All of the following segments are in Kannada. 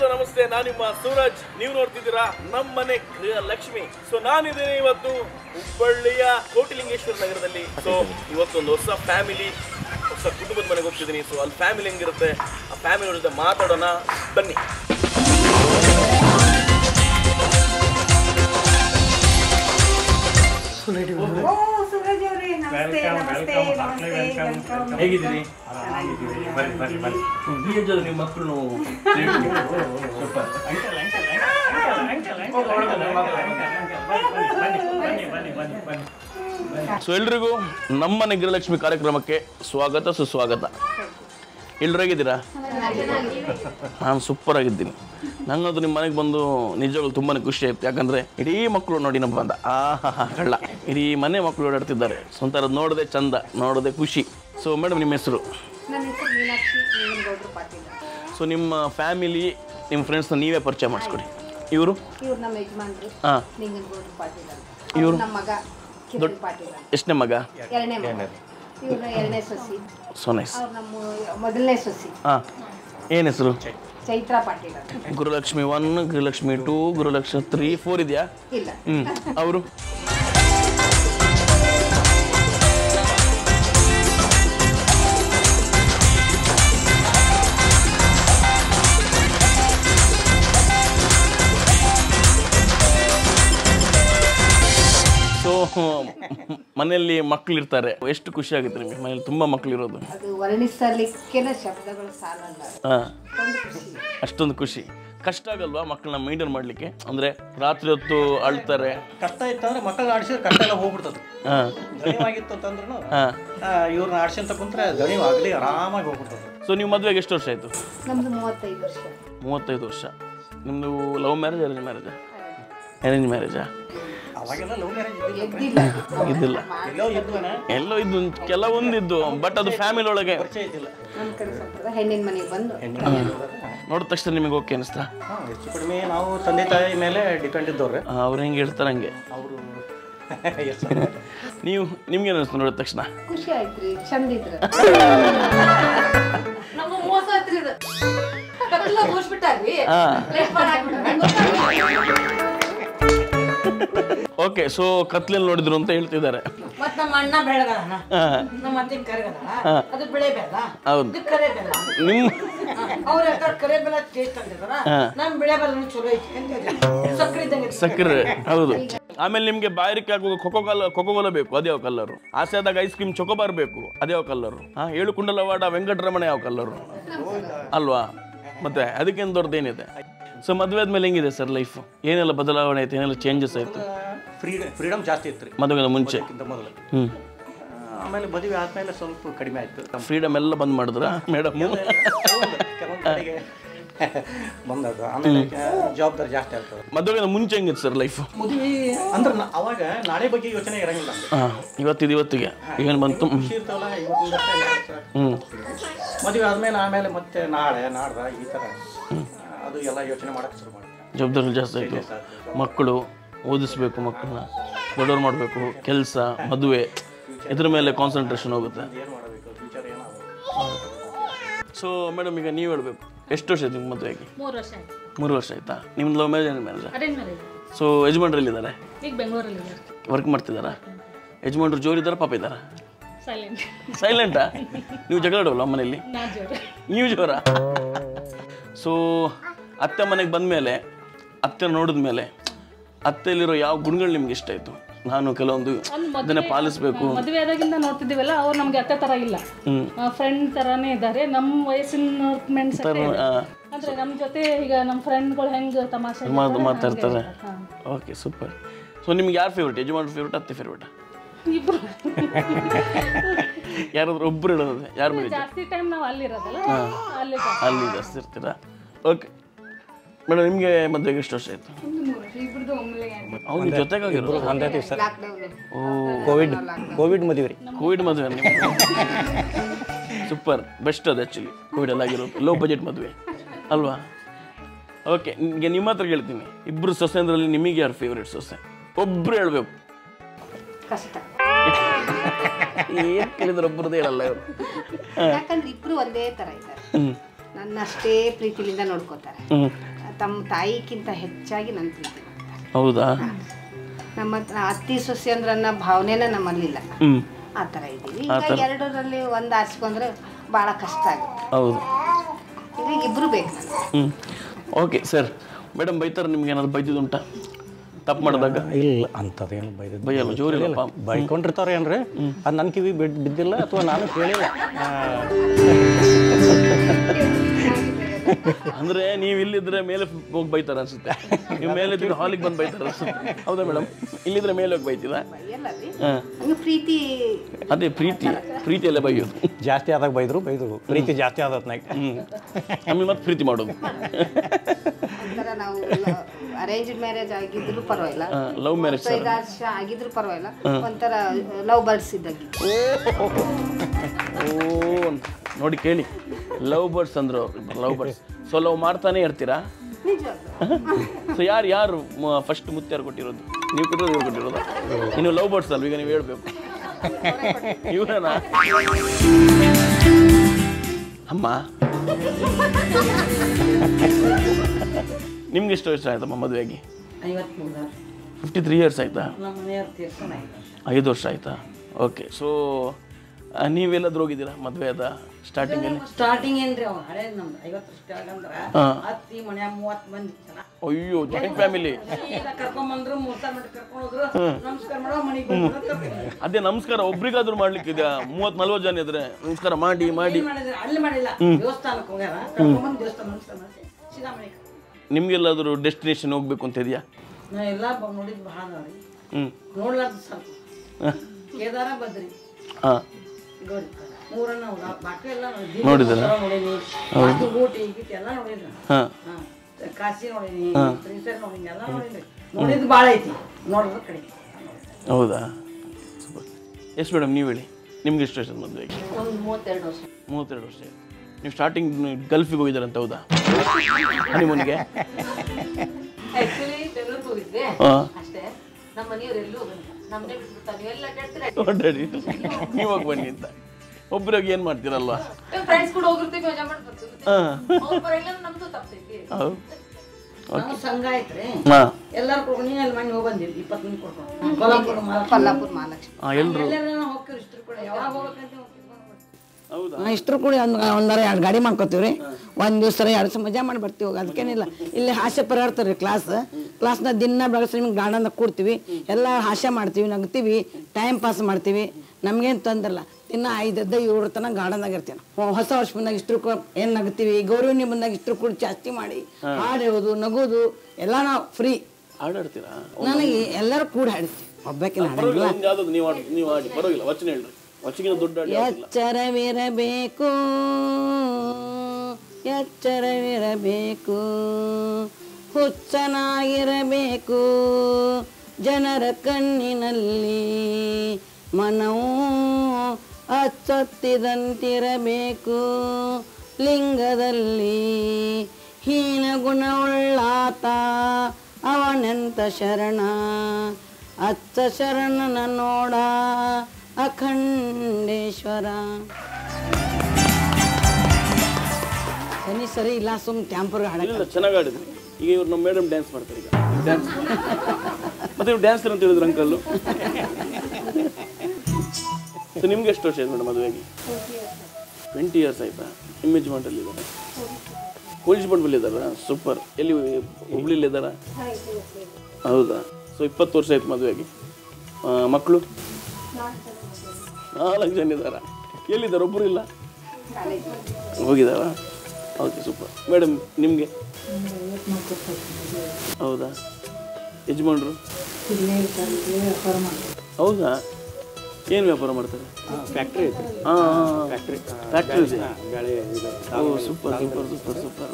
ಹಲೋ ನಮಸ್ತೆ ನಾನು ನಿಮ್ಮ ಸೂರಜ್ ನೀವು ನೋಡ್ತಿದ್ದೀರಾ ನಮ್ಮ ಮನೆ ಗೃಹ ಲಕ್ಷ್ಮಿ ಸೊ ನಾನಿದ್ದೇನೆ ಇವತ್ತು ಹುಬ್ಬಳ್ಳಿಯ ಕೋಟಿಲಿಂಗೇಶ್ವರ ನಗರದಲ್ಲಿ ಸೊ ಇವತ್ತೊಂದು ಹೊಸ ಫ್ಯಾಮಿಲಿ ಹೊಸ ಕುಟುಂಬದ ಮನೆಗೆ ಹೋಗ್ತಿದ್ದೀನಿ ಸೊ ಅಲ್ಲಿ ಫ್ಯಾಮಿಲಿ ಹೆಂಗಿರುತ್ತೆ ಆ ಫ್ಯಾಮಿಲಿ ಜೊತೆ ಮಾತಾಡೋಣ ಬನ್ನಿ ಓ ಸೂರಜ್ ಅವರೇ ನಮಸ್ತೆ ನಮಸ್ತೆ ನಮಸ್ತೆ ವೆಲ್ಕಮ್ ಹೇಗಿದ್ದೀರಿ ಬನ್ನಿ ಈ ಏಜಲ್ಲಿ ನಿಮ್ಮ ಮಕ್ಕಳು ಸೊ ಎಲ್ರಿಗೂ ನಮ್ಮನೆ ಗೃಹಲಕ್ಷ್ಮಿ ಕಾರ್ಯಕ್ರಮಕ್ಕೆ ಸ್ವಾಗತ ಸುಸ್ವಾಗತ ಎಲ್ರು ಹೇಗಿದ್ದೀರಾ ನಾನು ಸೂಪರ್ ಆಗಿದ್ದೀನಿ ನಂಗಂತೂ ನಿಮ್ಮ ಮನೆಗೆ ಬಂದು ನಿಜವಾಗ್ಲೂ ತುಂಬಾ ಖುಷಿ ಆಯ್ತು ಯಾಕಂದರೆ ಇಡೀ ಮಕ್ಕಳು ನೋಡಿ ನಮ್ಮ ಬಂದ ಆಹಾ ಕಳ್ಳ ಇಡೀ ಮನೆ ಮಕ್ಕಳು ಓಡಾಡ್ತಿದ್ದಾರೆ ಸ್ವಂತ ನೋಡದೆ ಚಂದ ನೋಡದೆ ಖುಷಿ ಸೊ ಮೇಡಮ್ ನಿಮ್ಮ ಹೆಸರು ನನ್ನ ಹೆಸರು ಮೀನಾಕ್ಷಿ ನೀಲಗೌಡರು ಪಾಟೀಲ್ ಸೊ ನಿಮ್ಮ ಫ್ಯಾಮಿಲಿ ನಿಮ್ಮ ಫ್ರೆಂಡ್ಸ್ನ ನೀವೇ ಪರಿಚಯ ಮಾಡಿಸ್ಕೊಡಿ ಇವರು ಇವ್ರು ನಮ್ಮ ಯಜಮಾನ್ರು ಹಾಂ ನಿಂಗನಗೌಡರು ಪಾಟೀಲ್ ಅಂತ ಇವ್ರು? ನಮ್ಮ ಮಗ ಕಿರಣ್ ಪಾಟೀಲ್ ಅಂತ ಎಷ್ಟನೇ ಮಗ ಎರಡನೇ ಮಗ ಇವ್ರ ಎರಡನೇ ಸೊಸಿ ಸೊ ನೈಸ್ ಅವ್ರು ನಮ್ಮ ಮೊದಲನೇ ಸೊಸಿ ಹಾಂ ಏನು ಹೆಸರು ಚೈತ್ರ ಪಾಟೀಲ್ ಅಂತ Gurulakshmi one Gurulakshmi two Gurulakshmi three four ಇದೆಯಾ ಇಲ್ಲ ಹ್ಞೂ ಅವರು ಸೊ ಮನೆಯಲ್ಲಿ ಮಕ್ಕಳು ಇರ್ತಾರೆ ಎಷ್ಟು ಖುಷಿ ಆಗುತ್ತೆ ನಿಮಗೆ ಮನೇಲಿ ತುಂಬ ಮಕ್ಕಳು ಇರೋದು ಅದು ವರ್ಣಿಸಲಿಕ್ಕೆನ ಶಬ್ದಗಳು ಸಾಲಲ್ಲ ಹಾಂ ಒಂದು ಖುಷಿ ಅಷ್ಟೊಂದು ಖುಷಿ ಕಷ್ಟ ಆಗಲ್ವಾ ಮಕ್ಕಳನ್ನ ಮೇಂಟೈನ್ ಮಾಡಲಿಕ್ಕೆ ಅಂದರೆ ರಾತ್ರಿ ಹೊತ್ತು ಅಳ್ತಾರೆ ಕಷ್ಟ ಇತ್ತಂದ್ರೆ ಮಕ್ಕಳನ್ನ ಆಡಿಸಿದ್ರೆ ಕಷ್ಟ ಎಲ್ಲ ಹೋಗ್ಬಿಡ್ತದೆ ಹಾಂ ದಣಿವಾಗಿತ್ತು ಅಂತಂದ್ರೂ ಹಾಂ ಇವ್ರನ್ನ ಆಡ್ಸಂತ ಕುಂತ್ರೆ ದಣಿವಾಗಲಿ ಆರಾಮಾಗಿ ಹೋಗ್ಬಿಡ್ತದೆ ಸೊ ನೀವು ಮದುವೆಗೆ ಎಷ್ಟು ವರ್ಷ ಆಯಿತು ನಮ್ದು ಮೂವತ್ತೈದು ವರ್ಷ ಮೂವತ್ತೈದು ವರ್ಷ ನಿಮ್ಮದು ಲವ್ ಮ್ಯಾರೇಜ್ ಅರೇಂಜ್ ಮ್ಯಾರೇಜಾ ಅರೇಂಜ್ ಮ್ಯಾರೇಜಾ ಅವಾಗೆಲ್ಲ ಲವ್ ಮ್ಯಾರೇಜ್ ಇದ್ದಿಲ್ಲ ಎದ್ದಿಲ್ಲ ಇದ್ದಿಲ್ಲ ಎಲ್ಲೋ ಇದ್ವನ ಎಲ್ಲೋ ಇದ್ದು ಕೆಲವೊಂದಿದ್ದು ಬಟ್ ಅದು ಫ್ಯಾಮಿಲಿ ಒಳಗೆ ಪರಿಚಯ ಇದ್ದಿಲ್ಲ ನಮ್ಮ ಕಡೆ ಸಂಪ್ರದಾಯ ಹೆಣ್ಣಿನ ಮನೆಗೆ ಬಂದು ನೋಡಿದ ತಕ್ಷಣ ನಿಮಗೆ ಓಕೆ ಅನಿಸ್ತಾ ಹಾಂ ಹೆಚ್ಚು ಕಡಿಮೆ ನಾವು ತಂದೆ ತಾಯಿ ಮೇಲೆ ಡಿಪೆಂಡ್ ಇದ್ದವ್ರೆ ಅವ್ರು ಹೆಂಗೆ ಹೇಳ್ತಾರೆ ಹಂಗೆ ಅವರು ನೀವು ನಿಮ್ಗೆ ಅನಿಸ್ತು ನೋಡಿದ ತಕ್ಷಣ ಖುಷಿ ಆಯ್ತ್ರಿ ಚಂದ ಇದ್ರ ನಮ್ಗೆ ಮೋಸ ಆಯ್ತ್ರಿ ಇದು ಕತ್ಲ ಮುಚ್ಬಿಟ್ಟಾರ್ರಿ ಹಾಂ ಲೇಟ್ ಮಾಡಾಕ್ಬಿಟ್ಟಾರ್ರಿ. ಓಕೆ ಸೊ ಕತ್ಲೆಲ್ಲಿ ನೋಡಿದ್ರು ಅಂತ ಹೇಳ್ತಿದ್ದಾರೆ ಮತ್ ನಮ್ಮ ಅಣ್ಣ ಬೆಳಗಲ್ಲ ಹಾಂ ನಮ್ಮ ಅತ್ತಿನ ಕರಿಗಲ್ಲ ಅದು ಬೆಳೆ ಬೆಲ್ಲ ಹೌದು ಇದು ಕರೆ ಬೆಲ್ಲ ನಿಮ್ಮ ಅವ್ರ ಹತ್ರ ಕರೆ ಬೆಲ್ಲ ಟೇಸ್ಟ್ ಅಂತಿದಾರ ನಮ್ ಬೆಳೆ ಬೆಲ್ಲ ಚಲೋ ಐತಿ ಅಂತ ಹೇಳಿದ್ರು. ಸಕ್ಕರೆ ಇದ್ದಂಗೆ ಇತ್ತು. ಸಕ್ಕರೆ ಹೌದು ಆಮೇಲೆ ನಿಮಗೆ ಬಾಯರಿಕೆ ಆಗುವ ಕೊಕೋ ಕಲ್ ಕೊಕೋ ಕೋಲ ಬೇಕು ಅದ್ಯಾವ ಕಲ್ಲರು ಆಸೆ ಆದಾಗ ಐಸ್ ಕ್ರೀಮ್ ಚೊಕೋಬಾರ್ ಬೇಕು ಅದ್ಯಾವ ಕಲ್ಲರು ಹಾಂ ಏಳು ಕುಂಡಲವಾಡ ವೆಂಕಟರಮಣ ಯಾವ ಕಲ್ಲರು ಅಲ್ವಾ ಮತ್ತೆ ಅದಕ್ಕೇನು ದೊಡ್ಡದೇನಿದೆ ಸೊ ಮದುವೆ ಆದ್ಮೇಲೆ ಹೆಂಗಿದೆ ಸರ್ ಲೈಫ್ ಏನೆಲ್ಲ ಬದಲಾವಣೆ ಆಯ್ತು ಏನೆಲ್ಲ ಚೇಂಜಸ್ ಆಯ್ತು ಫ್ರೀಡಮ್ ಫ್ರೀಡಮ್ ಜಾಸ್ತಿ ಇತ್ತು ರೀ ಮದುವೆಗಿಂತ ಮುಂಚೆ ಅದಕ್ಕಿಂತ ಮೊದಲು ಹ್ಞೂ ಆಮೇಲೆ ಮದುವೆ ಆದ್ಮೇಲೆ ಸ್ವಲ್ಪ ಕಡಿಮೆ ಆಯ್ತು ಫ್ರೀಡಮ್ ಎಲ್ಲ ಬಂದ್ ಮಾಡಿದ್ರ ಮೇಡಮ್ ಕೆಲವೊಂದು ಕಡೆಗೆ ಬಂದದ್ದು ಆಮೇಲೆ ಜವಾಬ್ದಾರಿ ಜಾಸ್ತಿ ಆಗ್ತದೆ ಮದುವೆಗಿಂತ ಮುಂಚೆ ಹೆಂಗಿತ್ತು ಸರ್ ಲೈಫ್ ಮದುವೆ ಅಂದ್ರೆ ನಾ- ಅವಾಗ ನಾಳೆ ಬಗ್ಗೆ ಯೋಚನೆ ಇರಂಗಿಲ್ಲ ನಮ್ಗೆ. ಹಾಂ ಇವತ್ತಿದು ಇವತ್ತಿಗೆ ಏನು ಬಂತು ಖುಷಿ ಇರ್ತಾವಲ್ಲ ಇವತ್ತಿಂದ ಅಷ್ಟೇ ನಾಳೆ ಸಾಕು. ಹ್ಞೂ ಮದುವೆ ಆದ್ಮೇಲೆ ಆಮೇಲೆ ಮತ್ತೆ ನಾಳೆ ನಾಡ್ದ ಈ ಥರ ಅದು ಎಲ್ಲ ಯೋಚನೆ ಮಾಡಕ್ಕೆ ಶುರು ಮಾಡಿ ಜವಾಬ್ದಾರಿ ಜಾಸ್ತಿ ಆಯಿತು ಮಕ್ಕಳು ಓದಿಸ್ಬೇಕು ಮಕ್ಕಳನ್ನ ದೊಡ್ಡವ್ರು ಮಾಡಬೇಕು ಕೆಲಸ ಮದುವೆ ಇದ್ರ ಮೇಲೆ ಕಾನ್ಸಂಟ್ರೇಷನ್ ಹೋಗುತ್ತೆ ಏನು ಮಾಡಬೇಕು ಫ್ಯೂಚರ್ ಏನಾಗಬೇಕು ಸೊ ಮೇಡಮ್ ಈಗ ನೀವು ಹೇಳಬೇಕು ಎಷ್ಟು ವರ್ಷ ಆಯ್ತು ನಿಮ್ಮ ಮದುವೆಗೆ ಮೂರು ವರ್ಷ ಆಯ್ತು ಮೂರು ವರ್ಷ ಆಯ್ತಾ ನಿಮ್ದು ಲವ್ ಮ್ಯಾರೇಜ್ ಏನು ಮ್ಯಾರೇಜ್ ಅರೇಂಜ್ ಮ್ಯಾರೇಜ್ ಸೊ ಯಜಮಾನ್ರಲ್ಲಿದ್ದಾರೆ ಈಗ ಬೆಂಗಳೂರಲ್ಲಿ ಇದ್ದಾರೆ ವರ್ಕ್ ಮಾಡ್ತಿದ್ದಾರಾ ಯಜಮಾನ್ರು ಜೋರಿದ್ದಾರಾ ಪಾಪ ಇದ್ದಾರಾ ಸೈಲೆಂಟ್ ಸೈಲೆಂಟಾ ನೀವು ಜಗಳಾಡೋಲ್ಲ ಮನೆಯಲ್ಲಿ ನಾ ಜೋರು ನೀವು ಜೋರ ಸೊ ಅತ್ತೆ ಮನೆಗೆ ಬಂದಮೇಲೆ ಅತ್ತೆ ನೋಡಿದ ಮೇಲೆ ಅತ್ತೆಯಲ್ಲಿರೋ ಯಾವ ಗುಣಗಳು ನಿಮ್ಗೆ ಇಷ್ಟ ಆಯಿತು ನಾನು ಕೆಲವೊಂದು ಅದನ್ನ ಪಾಲಿಸ್ಬೇಕು ಮದುವೆ ಆದಾಗಿಂದ ನೋಡ್ತಿದ್ದೀವಲ್ಲ ಅವ್ರು ನಮ್ಗೆ ಅತ್ತೆ ತರ ಇಲ್ಲ ಫ್ರೆಂಡ್ ತರಾನೇ ಇದ್ದಾರೆ ನಮ್ಮ ವಯಸ್ಸಿನ ಮೆನ್ಸ್ ಅಂದ್ರೆ ನಮ್ಮ ಜೊತೆ ಈಗ ನಮ್ಮ ಫ್ರೆಂಡ್ಗಳು ಹೆಂಗ್ ತಮಾಷೆ ಮಾತು ಮಾತಾಡ್ತಾರೆ ಓಕೆ ಸೂಪರ್ ಸೊ ನಿಮ್ಗೆ ಯಾರು ಫೇವ್ರೇಟ್ ಯಜಮಾನ್ ಫೇವ್ರೇಟ್ ಅತ್ತೆ ಫೇವ್ರೇಟ್ ಇಬ್ರು ಯಾರಾದ್ರೂ ಒಬ್ರು ಹೇಳೋದು ಯಾರು ಮೇಲೆ ಜಾಸ್ತಿ ಟೈಮ್ ನಾವು ಅಲ್ಲಿರೋದಲ್ಲ ಅಲ್ಲಿ ಅಲ್ಲಿ ಜಾಸ್ತಿ ಇರ್ತೀರಾ ಓಕೆ ಮೇಡಮ್ ನಿಮಗೆ ಮದುವೆಗೆ ಎಷ್ಟು ವರ್ಷ ಆಯಿತು ಇಬ್ರದ್ದು ಒಮ್ಮೆಲೆ ಅವ್ರು ನಿಮ್ಮ ಜೊತೆಗಾಗಿರೋ ಲಾಕ್ಡೌನ್ ಓ ಕೋವಿಡ್ ಕೋವಿಡ್ ಮದುವೆ ರೀ ಕೋವಿಡ್ ಮದುವೆ ಸೂಪರ್ ಬೆಸ್ಟ್ ಅದು ಆ್ಯಕ್ಚುಲಿ ಕೋವಿಡ್ ಎಲ್ಲ ಆಗಿರೋದು ಲೋ ಬಜೆಟ್ ಮದುವೆ ಅಲ್ವಾ ಓಕೆ ನಿಮಗೆ ನಿಮ್ಮ ಹತ್ರ ಹೇಳ್ತೀನಿ ಇಬ್ಬರು ಸೊಸೆಂದ್ರಲ್ಲಿ ನಿಮಗೆ ಯಾರು ಫೇವ್ರೇಟ್ ಸೊಸೆ ಒಬ್ರು ಹೇಳ್ಬೇಕು ಕಷ್ಟ ಏನು ಕೇಳಿದ್ರೆ ಒಬ್ಬರದೇ ಹೇಳಲ್ಲ ಇವರು ಯಾಕಂದ್ರೆ ಇಬ್ರು ಒಂದೇ ತರ ಇದ್ದಾರೆ ಹ್ಞೂ ನನ್ನ ಅಷ್ಟೇ ಪ್ರೀತಿಲಿಂದ ನೋಡ್ಕೋತಾರೆ ಹ್ಞೂ ತಮ್ಮ ತಾಯಿಗಿಂತ ಹೆಚ್ಚಾಗಿ ನನ್ನ ಪ್ರೀತಿ ಮಾಡ್ತಾರೆ ಹೌದಾ ನಮ್ಮ ಹತ್ರ ಅತ್ತಿ ಸೊಸೆ ಅಂದ್ರೆ ಅನ್ನೋ ಭಾವನೆನ ನಮ್ಮಲ್ಲಿಲ್ಲ ಹ್ಞೂ ಆ ಥರ ಇದ್ದೀವಿ ಈಗ ಎರಡರಲ್ಲಿ ಒಂದು ಆರಿಸ್ಕೊಂಡ್ರೆ ಭಾಳ ಕಷ್ಟ ಆಗುತ್ತೆ ಹೌದು ಈಗ ಇಬ್ಬರು ಬೇಕು ನನಗೆ ಹ್ಞೂ ಓಕೆ ಸರ್ ಮೇಡಮ್ ಬೈತಾರೆ ನಿಮ್ಗೆ ಏನಾದ್ರು ಬೈದಿದ್ದುಂಟಾ ತಪ್ಪು ಮಾಡಿದಾಗ ಇಲ್ಲ ಅಂಥದ್ದೇನು ಬೈದಿದ್ದು ಬೈಯಲ್ಲ ಜೋರಿಲ್ಲಪ್ಪ ಬೈಕೊಂಡಿರ್ತಾರೆ ಏನ್ರಿ ಅದು ನನ್ನ ಕಿವಿ ಬಿಡ್ ಬಿದ್ದಿಲ್ಲ ಅಥವಾ ನಾನು ಕೇಳಿಲ್ಲ ಆ, ಅಂದ್ರೆ ನೀವು ಇಲ್ಲಿದ್ರೆ ಮೇಲೆ ಹೋಗಿ ಬೈತಾರೆ ಅನ್ಸುತ್ತೆ ನೀವು ಮೇಲೆ ಇದ್ರೆ ಹಾಲಿಗೆ ಬಂದು ಬೈತಾರೆ ಅನ್ಸುತ್ತೆ ಹೌದಾ ಮೇಡಮ್ ಇಲ್ಲಿದ್ರೆ ಮೇಲೆ ಹೋಗಿ ಬೈತೀರಾ ಎಲ್ಲ ರೀ ಹಾಂ ಹಂಗೆ ಪ್ರೀತಿ ಅದೇ ಪ್ರೀತಿ ಪ್ರೀತಿಯಲ್ಲೇ ಬೈಯೋದು ಜಾಸ್ತಿ ಆದಾಗ ಬೈದ್ರು ಬೈದ್ರು ಪ್ರೀತಿ ಜಾಸ್ತಿ ಆದತ್ನಾಗ ಹ್ಞೂ ಆಮೇಲೆ ಮತ್ತೆ ಪ್ರೀತಿ ಮಾಡೋದು ಒಂಥರ ನಾವು ಅರೇಂಜ್ಡ್ ಮ್ಯಾರೇಜ್ ಆಗಿದ್ರು ಪರವಾಗಿಲ್ಲ ಲವ್ ಮ್ಯಾರೇಜ್ ಸರ್ ಐದು ವರ್ಷ ಆಗಿದ್ರು ಪರವಾಗಿಲ್ಲ ಒಂಥರ ಲವ್ ಬರ್ಡ್ಸ್ ಇದ್ದಂಗೆ ಓ ನೋಡಿ ಕೇಳಿ ಲವ್ ಬರ್ಡ್ಸ್ ಅಂದ್ರು ಲವ್ ಬರ್ಡ್ಸ್ ಸೊ ಲವ್ ಮಾಡ್ತಾನೆ ಇರ್ತೀರಾ ನಿಜವಾಗ್ಲೂ ಸೊ ಯಾರು ಯಾರು ಫಸ್ಟ್ ಮುತ್ತೆ ಯಾರು ಕೊಟ್ಟಿರೋದು ನೀವು ಕೊಟ್ಟಿರೋದು ಇವ್ರು ಕೊಟ್ಟಿರೋದು ಇನ್ನು ಲವ್ ಬರ್ಡ್ಸ್ ಅಲ್ವ ಈಗ ನೀವು ಹೇಳ್ಬೇಕು ಇವರನಾ ಅಮ್ಮ ನಿಮ್ಗೆ ಎಷ್ಟು ವರ್ಷ ಆಯ್ತಮ್ಮ ಮದುವೆಗೆ ಐವತ್ಮೂರು ಫಿಫ್ಟಿ ತ್ರೀ ಇಯರ್ಸ್ ಆಯ್ತಾ ನಮ್ಮ ಮನೆಯವ್ರು ತೀರ್ಕೊಂಡು ಐದು ವರ್ಷ ಆಯ್ತಾ ಓಕೆ ಸೊ ನೀವೆಲ್ಲಾದ್ರೂ ಹೋಗಿದ್ದೀರಾ ಮದುವೆ ಅದ ಸ್ಟಾರ್ಟಿಂಗಲ್ಲಿ ಸ್ಟಾರ್ಟಿಂಗ್ ಏನ್ರಿ ಅವ ಹಳೆ ನಮ್ದು ಐವತ್ತು ವರ್ಷ ಕೆಳಗಂದ್ರ ಹಾಂ ಹತ್ತಿ ಮನ್ಯಾಗ ಮೂವತ್ತು ಮಂದಿ ಜನ ಅಯ್ಯೋ ಜಾಯಿಂಟ್ ಫ್ಯಾಮಿಲಿ ಸೀದಾ ಕರ್ಕೊಂಬಂದ್ರು ಮೂರ್ ಸಾವಿರ ಮಟ್ಟ ಕರ್ಕೊಂಡು ಹೋದ್ರು ನಮಸ್ಕಾರ ಮಾಡೋ ಮನೆಗೆ ಬಂದ್ರು ಅದೇ ನಮಸ್ಕಾರ ಒಬ್ರಿಗಾದ್ರೂ ಮಾಡ್ಲಿಕ್ಕೆ ಇದೆಯಾ ಮೂವತ್ ನಲ್ವತ್ತು ಜನ ಇದ್ರೆ ನಮಸ್ಕಾರ ಮಾಡಿ ಮಾಡಿ ಮಾಡಿದ್ರೆ ಅಲ್ಲಿ ಮಾಡಿಲ್ಲ ದೇವಸ್ಥಾನಕ್ಕೆ ಹೋಗ್ಯಾರ ಕರ್ಕೊಂಬಂದು ದೇವಸ್ಥಾನ ನಮಸ್ಕಾರ ಮಾಡಿ ಸೀದಾ ಮನೆಗೆ ನಿಮ್ಗೆಲ್ಲಾದ್ರೂ ಡೆಸ್ಟಿನೇಷನ್ ಹೋಗ್ಬೇಕು ಅಂತ ಇದೆಯಾ ನಾ ಎಲ್ಲ ಬ- ನೋಡಿದ್ ಭಾಳ ಅದಾವ್ರಿ ಹ್ಮ್ ನೋಡ್ಲಾರ್ದು ಸ್ವಲ್ಪ ಕೇದಾರ ಬದ್ರಿ ಹಾಂ ಗೌರಿ ಮೂರನ್ನ ಹೋದ ಬಾಕಿ ಎಲ್ಲ ನೋಡಿದ್ವಿ. ನೋಡಿದ್ರಲ್ಲ? ದೀಪೋತ್ಸವ ನೋಡೀನಿ ಬಾಕಿ ಊಟಿ ಗೀಟಿ ಎಲ್ಲ ನೋಡಿದ್ರಿ ಹಾಂ ಹಾ. ಕಾಶಿ ನೋಡೀನಿ ಶ್ರೀಶೈಲ ನೋಡೀನಿ ಎಲ್ಲ ನೋಡೀನಿ ನೋಡಿದ್ ಭಾಳ ಐತಿ ನೋಡೋದು ಕಡಿಮೆ ಹೌದಾ ಸೂಪರ್ ಎಷ್ಟು ಮೇಡಮ್ ನೀವು ಹೇಳಿ ನಿಮ್ಗೆ ಎಷ್ಟು ವರ್ಷದ ಮದುವೆಗೆ ಒಂದು ಮೂವತ್ತೆರಡು ವರ್ಷ ಮೂವತ್ತೆರಡು ವರ್ಷ ಆಯ್ತು. ನೀವು ಸ್ಟಾರ್ಟಿಂಗ್ ಗಲ್ಫಿಗೆ ಹೋಗಿದ್ದಾರಂತ ಹೌದಾ ಹನಿಮೂನಿಗೆ ಆಕ್ಚುಲಿ ಬೆಂಗಳೂರಿಗೆ ಹೋಗಿದ್ವಿ ಹಾಂ ಅಷ್ಟೇ ನಮ್ಮ ಮನೆಯವ್ರು ಎಲ್ಲೂ ಹೋಗಲ್ಲ ನಮ್ಮನೆ ಬಿಟ್ಬಿಡ್ತಾರೆ ನೀವೆಲ್ಲ ಅಡ್ಡಾಡ್ತೀರ ಓಡಾಡಿ ನೀವು ಹೋಗಿ ಬನ್ನಿ ಅಂತ ಒಬ್ಬರಾಗಿ ಏನು ಮಾಡ್ತೀರಲ್ವಾ ಫ್ರೆಂಡ್ಸ್ ಕೂಡ ಹೋಗಿರ್ತೀವಿ ಮಜಾ ಮಾಡಿ ಬರ್ತೀವಿ ಹಾಂ ಅವ್ರು ಬರಲ್ಲ ನಮ್ದು ತಪ್ಪೈತಿ ಹೌದು ನಮ್ಮ ಸಂಘ ಐತ್ರಿ ಹಾಂ ಎಲ್ಲಾರು ಕೊಡ್ಕೊಂಡು ನೀನು ಅಲ್ಲಿ ಮನೆ ಹೋಗಿ ಬಂದಿದ್ವಿ ಇಪ್ಪತ್ತು ಮಂದಿ ಕೊಡ್ಕೊಂಡು ಕೊಲ್ಲಾಪುರ ಮಹಾಲಕ್ಷ್ಮಿ ಕೊಲ್ಲಾಪುರ ಮಹಾಲಕ್ಷ್ಮಿ ಹಾಂ ಎಲ್ಲರೂ ಎಲ್ಲರೂ ಹೋಗ್ತೀವಿ ಇಷ್ಟ್ರು ಕೂಡ ಯಾವಾಗ ಹೋಗ್ಬೇಕಂತ ಹೋಗ್ತೀವಿ ಹೌದಾ ಇಷ್ಟರು ಕೂಡ ಒಂದು ಒಂದರ ಎರಡು ಗಾಡಿ ಮಾಡ್ಕೋತೀವಿ ರೀ ಒಂದು ದಿವಸ ಎರಡು ದಿವಸ ಮಜಾ ಮಾಡಿ ಬರ್ತೀವಿ ಹೋಗಿ ಅದಕ್ಕೇನಿಲ್ಲ ಇಲ್ಲಿ ಹಾಸ್ಯ ಪರಿಹಾರ ರೀ ಕ್ಲಾಸ್ ಕ್ಲಾಸ್ನ ದಿನ ಬೆಳಗ್ಗೆ ನಿಮ್ಗೆ ಗಾರ್ಡನ್ದಾಗ ಕೂಡ್ತೀವಿ ಎಲ್ಲ ಹಾಸ್ಯ ಮಾಡ್ತೀವಿ ನಗ್ತೀವಿ ಟೈಮ್ ಪಾಸ್ ಮಾಡ್ತೀವಿ ನಮ್ಗೇನು ತೊಂದ್ರಲ್ಲ ಇನ್ನು ಐದದ್ದ ಏಳು ತನಕ ಗಾರ್ಡನ್ದಾಗ ಇರ್ತೀವಿ ನಾವು. ಹೊಸ ವರ್ಷ ಬಂದಾಗ ಇಷ್ಟರು ಏನು ನಗ್ತೀವಿ ಗೌರವನಿ ಬಂದಾಗ ಇಷ್ಟರು ಕೂಡ ಜಾಸ್ತಿ ಮಾಡಿ ಹಾಡು ಹೇಳೋದು ನಗೋದು ಎಲ್ಲ ನಾವು ಫ್ರೀ ಆಡಾಡ್ತೀರಾ ನನಗೆ ಎಲ್ಲರೂ ಕೂಡ ಹಾಡ್ತೀವಿ ಒಬ್ಬಾಕಿನ ಹಾಡಂಗಿಲ್ಲ ಪರವಾಗಿಲ್ಲ ನಿಮ್ದು ಯಾವ್ದಾದ್ರು ನೀವು ಆಡಿ ನೀವು ಆಡಿ ಪರವಾಗಿಲ್ಲ ವಚನ ಹೇಳ್ರಿ ವಚಗಿನ ದೊಡ್ಡ ಆಡಿ ಯಾವ್ದಿಲ್ಲ ಎಚ್ಚರವಿರಬೇಕು ಎಚ್ಚರವಿರಬೇಕು ಹುಚ್ಚನಾಗಿರಬೇಕು ಜನರ ಕಣ್ಣಿನಲ್ಲಿ ಮನವು ಅಚ್ಚೊತ್ತಿದಂತಿರಬೇಕು ಲಿಂಗದಲ್ಲಿ ಹೀನ ಗುಣವುಳ್ಳಾತ ಅವನೆಂತ ಶರಣ ಅಚ್ಚ ಶರಣನ ನೋಡ ಅಖಂಡೇಶ್ವರ ಸನಿ ಸರಿ ಇಲ್ಲ ಸುಮ್ ಟ್ಯಾಂಪರ್ ಹಾಡ ಇಲ್ಲ ಚೆನ್ನಾಗಿ ಆಡಿದ್ರಿ ಈಗ ಇವ್ರು ನಮ್ಮ ಮೇಡಮ್ ಡ್ಯಾನ್ಸ್ ಮಾಡ್ತಾರೆ ಈಗ ಡ್ಯಾನ್ಸ್ ಮತ್ತೆ ಇವ್ರು ಡ್ಯಾನ್ಸರ್ ಅಂತ ಹೇಳಿದ್ರು ಅಂಕಲ್ಲು ಸೊ ನಿಮ್ಗೆ ಎಷ್ಟು ವರ್ಷ ಆಯ್ತು ಮೇಡಮ್ ಮದುವೆಗೆ ಟ್ವೆಂಟಿ ಇಯರ್ಸ್ ಆಯ್ತಾ ಇಮೇಜ್ ಮಂಟಲ್ಲಿ ಇದ್ದಾರೆ ಪೊಲೀಸ್ ಬಂಡ್ಬಲ್ಲಿ ಇದ್ದಾರಾ ಸೂಪರ್ ಎಲ್ಲಿ ಹುಬ್ಳಿಲಿ ಇದ್ದಾರಾ ಹೌದಾ ಸೊ ಇಪ್ಪತ್ತು ವರ್ಷ ಆಯ್ತು ಮದುವೆಗೆ ಮಕ್ಕಳು ನಾಲ್ಕು ಜನ ಇದ್ದಾರಾ ಎಲ್ಲಿದ್ದಾರೆ ಒಬ್ಬರು ಇಲ್ಲ ಹೋಗಿದ್ದಾರಾ ಓಕೆ ಸೂಪರ್ ಮೇಡಮ್ ನಿಮಗೆ ಹೌದಾ ಯಜಮಾನ್ರು ಹೌದಾ ಏನು ವ್ಯಾಪಾರ ಮಾಡ್ತಾರೆ ಫ್ಯಾಕ್ಟ್ರಿ ಐತಿ ಹಾಂ ಫ್ಯಾಕ್ಟ್ರಿ ಫ್ಯಾಕ್ಟ್ರಿ ಇದೆ ಗಾಳಿ ಇದು ಓ super super super super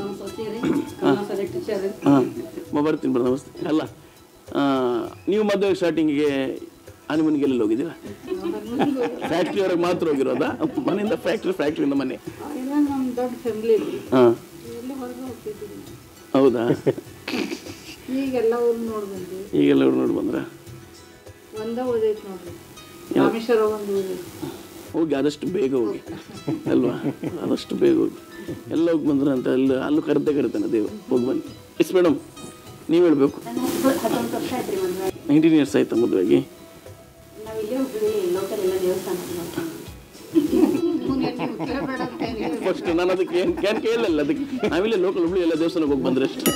teacher ಹಾಂ ಬರ್ತೀನಿ ಬರ್ ನಮಸ್ತೆ ಅಲ್ಲ ಆ, ನೀವು ಮದುವೆ ಸ್ಟಾರ್ಟಿಂಗಿಗೆ ಹನಿಮನಿಗೆ ಎಲ್ಲಿ ಹೋಗಿದ್ದೀರಾ ಫ್ಯಾಕ್ಟ್ರಿ ಒಳಗೆ ಮಾತ್ರ ಹೋಗಿರೋದಾ ಮನೆಯಿಂದ ಫ್ಯಾಕ್ಟ್ರಿ ಫ್ಯಾಕ್ಟ್ರಿಯಿಂದ ಮನೆ ನಮ್ಮ ದೊಡ್ಡ ಫ್ಯಾಮಿಲಿ ಹಾಂ ಎಲ್ಲ ಹೊರಗೆ ಹೋಗ್ತಿದ್ದೀವಿ ಹೌದಾ ಈಗೆಲ್ಲ ಊರು ನೋಡಿ ಬಂದ್ವಿ ಈಗೆಲ್ಲ ನೋಡಿ ಬಂದ್ರ ಒಂದ ಉಳಿದೈತೆ ನೋಡ್ರಿ ರಾಮೇಶ್ವರ ಒಂದು ಉಳಿದೈತಿ ಹೋಗಿ ಆದಷ್ಟು ಬೇಗ ಹೋಗಿ ಅಲ್ವಾ ಆದಷ್ಟು ಬೇಗ ಹೋಗಿ ಎಲ್ಲ ಹೋಗಿ ಬಂದ್ರೆ ಅಂತ ಎಲ್ಲ ಅಲ್ಲೂ ಕರೆದೇ ಕರಿತಾನೆ ದೇವ ಹೋಗಿ ಬನ್ನಿ ಎಸ್ ಮೇಡಮ್ ನೀವು ಹೇಳ್ಬೇಕು ಹತ್ತೊಂಬತ್ತು ವರ್ಷ ಆಯ್ತು ರೀ ಮದುವೆ ನೈನ್ಟೀನ್ ಇಯರ್ಸ್ ಆಯ್ತಾ ಮದುವೆಗೆ ನಾವು ಇಲ್ಲೇ ಹುಬ್ಳಿ ಲೋಕಲ್ ಎಲ್ಲ ದೇವಸ್ಥಾನ ಫಸ್ಟ್ ನಾನು ಅದಕ್ಕೆ ಏನು ಏನು ಕೇಳಲಿಲ್ಲ ಅದಕ್ಕೆ ನಾವಿಲ್ಲೇ ಲೋಕಲ್ ಹುಬ್ಳಿ ಎಲ್ಲ ದೇವಸ್ಥಾನಕ್ಕೆ ಹೋಗಿ ಬಂದ್ರೆ ಅಷ್ಟೇ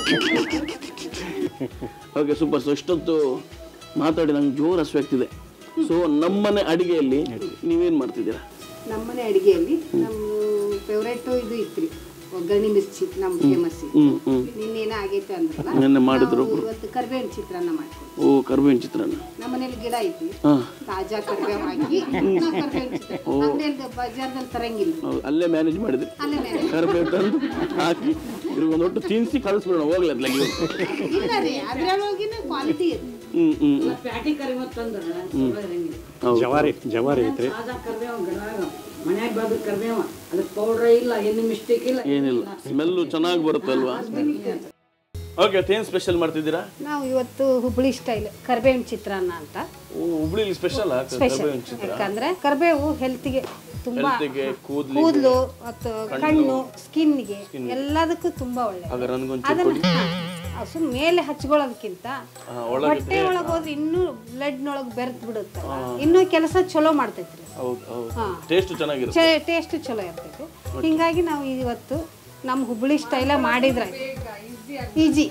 ಓಕೆ ಸೂಪರ್ ಸೊ ಇಷ್ಟೊತ್ತು ಮಾತಾಡಿ ನಂಗೆ ಜೋರು ಹಸು ಆಗ್ತಿದೆ ಸೊ ನಮ್ಮನೆ ಅಡಿಗೆಯಲ್ಲಿ ನೀವೇನು ಮಾಡ್ತಿದ್ದೀರಾ ನಮ್ಮನೆ ಅಡಿಗೆಯಲ್ಲಿ ನಮ್ಮ ಫೇವ್ರೇಟ್ ಇದು ಇತ್ರಿ ಒಗ್ಗರಣೆ ಮಿರ್ಚಿ ನಮ್ಮ ಫೇಮಸ್ ಹ್ಞೂ ಹ್ಞೂ ನಿನ್ನೇನ ಆಗೈತೆ ಅಂದ್ರಲ್ಲ ನೆನ್ನೆ ಮಾಡಿದ್ರು ನಾವು ಇವತ್ತು ಕರ್ಬೇವಿನ ಚಿತ್ರಾನ್ನ ಮಾಡ್ತೀವಿ ಓ ಕರ್ಬೇವಿನ ಚಿತ್ರಾನ್ನ ನಮ್ಮ ಮನೇಲಿ ಗಿಡ ಐತಿ ಹಾಂ ತಾಜಾ ಕರ್ಬೇವು ಹಾಕಿ ನಾವು ಕರ್ಬೇವಿನ ಚಿತ್ರಾನ್ನ ಅಂಗಡಿಯಲ್ಲಿ ಬಜಾರ್ದಲ್ಲಿ ತರಂಗಿಲ್ಲ ಹೌದು ಅಲ್ಲೇ ಮ್ಯಾನೇಜ್ ಮಾಡಿದ್ರಿ ಅಲ್ಲೇ ಮೇಲೆ ಕರಿಬೇವು ತಂದು ಹಾಕಿ ಇವ್ರಿಗೆ ಒಂದು ಒಟ್ಟು ತಿನ್ನಿಸಿ ಕಳಿಸ್ಬಿಡೋಣ ಹೋಗ್ಲಿ ಅದ್ಲಾಗಿ ಇಲ್ಲ ರೀ ಅದ್ರೊಳಗಿನ ಕ್ವಾಲಿಟಿ ಇದೆ ಹ್ಞೂ ಹ್ಞೂ ಪ್ಯಾಟಿ ಕರಿಮತ್ ತಂದ್ರೆ ಚಲೋ ಇರಂಗಿಲ್ಲ ಹೌದು ಜವಾರಿ ಜವಾರಿ ಐತ್ರಿ ತಾಜಾ ಕರ್ಬೇವು ಗಿಡದಾಗ ಮನ್ಯಾಗ ಬಾದ್ರ ಕರ್ಬೇವ ಅದಕ್ಕೆ ಪೌಡ್ರ್ ಇಲ್ಲ ಏನು ಮಿಸ್ಟೇಕ್ ಇಲ್ಲ ಏನಿಲ್ಲ ಸ್ಮೆಲ್ಲು ಚೆನ್ನಾಗಿ ಬರುತ್ತೆ ಅಲ್ವಾ ಓಕೆ ಏನು ಸ್ಪೆಷಲ್ ಮಾಡ್ತಿದ್ದೀರಾ ನಾವು ಇವತ್ತು ಹುಬ್ಳಿ ಸ್ಟೈಲ್ ಕರ್ಬೇವಿನ ಚಿತ್ರಾನ್ನ ಅಂತ ಓ ಹುಬ್ಳಿಲಿ ಸ್ಪೆಷಲ್ ಸ್ಪೆಷಲ್ ಕರ್ಬೇವಿನ ಚಿತ್ರ ಯಾಕಂದ್ರೆ ಕರ್ಬೇವು ಹೆಲ್ತ್ಗೆ ತುಂಬಾ ಹೆಲ್ತಿಗೆ ಕೂದಲಿಗೆ ಕೂದಲು ಮತ್ತು ಕಣ್ಣು ಸ್ಕಿನ್ಗೆ ಎಲ್ಲದಕ್ಕೂ ತುಂಬಾ ಒಳ್ಳೆ ಆಗ ನನಗೊಂಚೂರು ಅದನ್ನ ಹಸು ಮೇಲೆ ಹಚ್ಕೊಳ್ಳೋದಕ್ಕಿಂತ ಹಾ, ಒಳಗೆ ಹೊಟ್ಟೆ ಒಳಗೆ ಹೋದ್ರೆ ಇನ್ನೂ ಬ್ಲಡ್ನೊಳಗೆ ಬೆರ್ತ್ ಬಿಡುತ್ತೆ ಇನ್ನೂ ಕೆಲಸ ಚಲೋ ಮಾಡ್ತೈತ್ರಿ ಹೌದು ಹೌದು ಹಾ. ಟೇಸ್ಟ್ ಚೆನ್ನಾಗಿರುತ್ತೆ ಟೇಸ್ಟ್ ಚಲೋ ಇರ್ತೈತಿ ಹಿಂಗಾಗಿ ನಾವು ಇವತ್ತು ನಮ್ಮ ಹುಬ್ಳಿ ಸ್ಟೈಲ ಮಾಡಿದ್ರೆ ಈಜಿ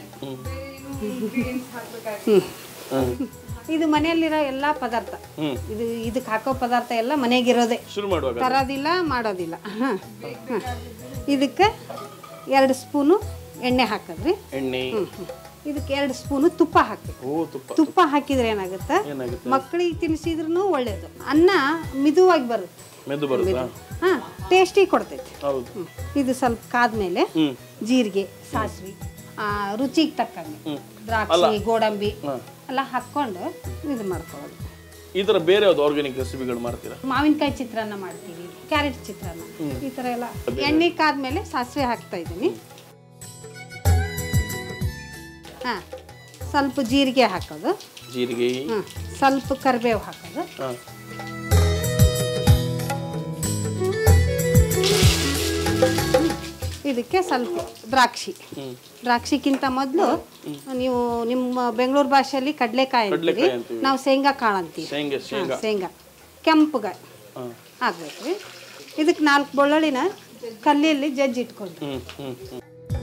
ಇದು ಮನೆಯಲ್ಲಿರೋ ಎಲ್ಲಾ ಪದಾರ್ಥ ಹ್ಮ್. ಇದು ಇದಕ್ಕೆ ಹಾಕೋ ಪದಾರ್ಥ ಎಲ್ಲ ಮನೆಗಿರೋದೇ ಶುರು ಮಾಡುವಾಗ ತರೋದಿಲ್ಲ ಮಾಡೋದಿಲ್ಲ ಹಾಂ ಇದಕ್ಕೆ ಎರಡು ಸ್ಪೂನು ಎಣ್ಣೆ ಹಾಕಿದ್ರಿ ಎಣ್ಣೆ ಇದಕ್ಕೆ ಎರಡು ಸ್ಪೂನು ತುಪ್ಪ ಹಾಕಬೇಕು ಓ ತುಪ್ಪ ತುಪ್ಪ ಹಾಕಿದ್ರೆ ಏನಾಗುತ್ತೆ ಏನಾಗುತ್ತೆ ಮಕ್ಕಳಿಗೆ ತಿನ್ನಿಸಿದ್ರು ಒಳ್ಳೇದು ಅನ್ನ ಮಿದುವಾಗಿ ಬರುತ್ತೆ ಮೆದು ಬರುತ್ತಾ ಹಾಂ ಟೇಸ್ಟಿ ಕೊಡ್ತೈತಿ ಹೌದು ಹ್ಮ್. ಇದು ಸ್ವಲ್ಪ ಕಾದ್ಮೇಲೆ ಹ್ಮ್ ಜೀರಿಗೆ ಸಾಸಿವೆ ರುಚಿಗೆ ತಕ್ಕಂಗೆ ದ್ರಾಕ್ಷಿ ಗೋಡಂಬಿ ಎಲ್ಲ ಹಾಕ್ಕೊಂಡು ಇದು ಮಾಡ್ಕೊಳ್ಳೋದು ಈ ತರ ಬೇರೆ ಯಾವ್ದು ಆರ್ಗ್ಯಾನಿಕ್ ರೆಸಿಪಿಗಳು ಮಾಡ್ತೀರಾ ಮಾವಿನಕಾಯಿ ಚಿತ್ರಾನ್ನ ಮಾಡ್ತೀವಿ ಕ್ಯಾರೆಟ್ ಚಿತ್ರಾನ್ನ ಈ ಥರ ಎಲ್ಲ ಎಣ್ಣೆ ಕಾದ್ಮೇಲೆ ಸಾಸಿವೆ ಹಾಕ್ತಾ ಇದ್ದೀನಿ ಹಾಂ ಸ್ವಲ್ಪ ಜೀರಿಗೆ ಹಾಕೋದು ಜೀರಿಗೆ ಹಾಂ ಸ್ವಲ್ಪ ಕರಿಬೇವು ಹಾಕೋದು ಹಾ ಇದಕ್ಕೆ ಸ್ವಲ್ಪ ದ್ರಾಕ್ಷಿ ದ್ರಾಕ್ಷಿಕ್ಕಿಂತ ಮೊದಲು ನೀವು ನಿಮ್ಮ ಬೆಂಗಳೂರು ಭಾಷೆಯಲ್ಲಿ ಕಡಲೆಕಾಯಿ ಅಂತೀವಿ ಕಡ್ಲೆಕಾಯಿ ಅಂತೀವಿ. ನಾವು ಶೇಂಗಾ ಕಾಳು ಅಂತೀವಿ ಶೇಂಗಾ ಹಾ, ಶೇಂಗಾ ಶೇಂಗಾ ಕೆಂಪುಗಾಯಿ ಹಾ ಹಾಕ್ಬೇಕು ಇದಕ್ಕೆ ನಾಲ್ಕು ಬೆಳ್ಳುಳ್ಳಿನ ಕಲ್ಲಿಯಲ್ಲಿ ಜಜ್ಜಿ ಇಟ್ಕೊಂಡು ಹ್ಮ್ ಹ್ಮ್ ಹ್ಮ್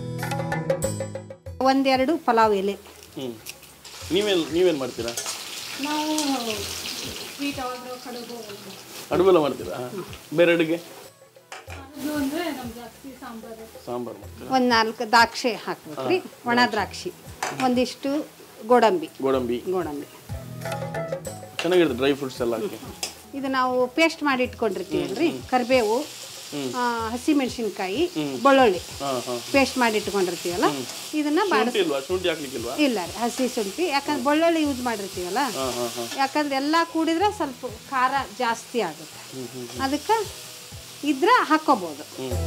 ಒಂದೆರಡು ಪಲಾವ್ ಎಲೆ ಹ್ಮ್ ನೀವೇನ್ ನೀವೇನ್ ಮಾಡ್ತೀರಾ ನಾವು ಸ್ವೀಟ್ ಯಾವಾಗಲೂ ಕಡುಬು ಅಡುಗೆಲ್ಲ ಮಾಡ್ತೀರಾ ಬೇರೆ ಅಡುಗೆ ಅದು ಅಂದರೆ ನಮ್ಗೆ ಜಾಸ್ತಿ ಸಾಂಬಾರು ಸಾಂಬಾರು ಮಾಡ್ತೀರಾ ಒಂದು ನಾಲ್ಕು ದ್ರಾಕ್ಷಿ ಹಾಕ್ಬೇಕ್ರಿ ಒಣ ದ್ರಾಕ್ಷಿ ಒಂದಿಷ್ಟು ಗೋಡಂಬಿ ಗೋಡಂಬಿ ಗೋಡಂಬಿ ಚೆನ್ನಾಗಿರುತ್ತೆ ಡ್ರೈ ಫ್ರೂಟ್ಸ್ ಎಲ್ಲ ಹಾಕಿ ಇದು ನಾವು ಪೇಸ್ಟ್ ಮಾಡಿ ಇಟ್ಕೊಂಡಿರ್ತೀವಲ್ರಿ ಕರಿಬೇವು ಹಸಿ ಮೆಣಸಿನ್ಕಾಯಿ ಬೆಳ್ಳುಳ್ಳಿ ಹಾ ಹಾ ಪೇಸ್ಟ್ ಮಾಡಿ ಇಟ್ಕೊಂಡಿರ್ತೀವಲ್ಲ ಇದನ್ನ ಬಾಡಿಸ್ ಶುಂಠಿ ಇಲ್ವಾ ಶುಂಠಿ ಹಾಕ್ಲಿಕ್ಕಿಲ್ವಾ ಇಲ್ಲ ರೀ ಹಸಿ ಶುಂಠಿ ಯಾಕಂದ್ರೆ ಬೆಳ್ಳುಳ್ಳಿ ಯೂಸ್ ಮಾಡಿರ್ತೀವಲ್ಲ ಹಾ ಹಾ ಹಾ ಯಾಕಂದ್ರೆ ಎಲ್ಲ ಕೂಡಿದ್ರೆ ಸ್ವಲ್ಪ ಖಾರ ಜಾಸ್ತಿ ಆಗುತ್ತೆ ಅದಕ್ಕೆ ಇದ್ರೆ ಹಾಕೋಬೋದು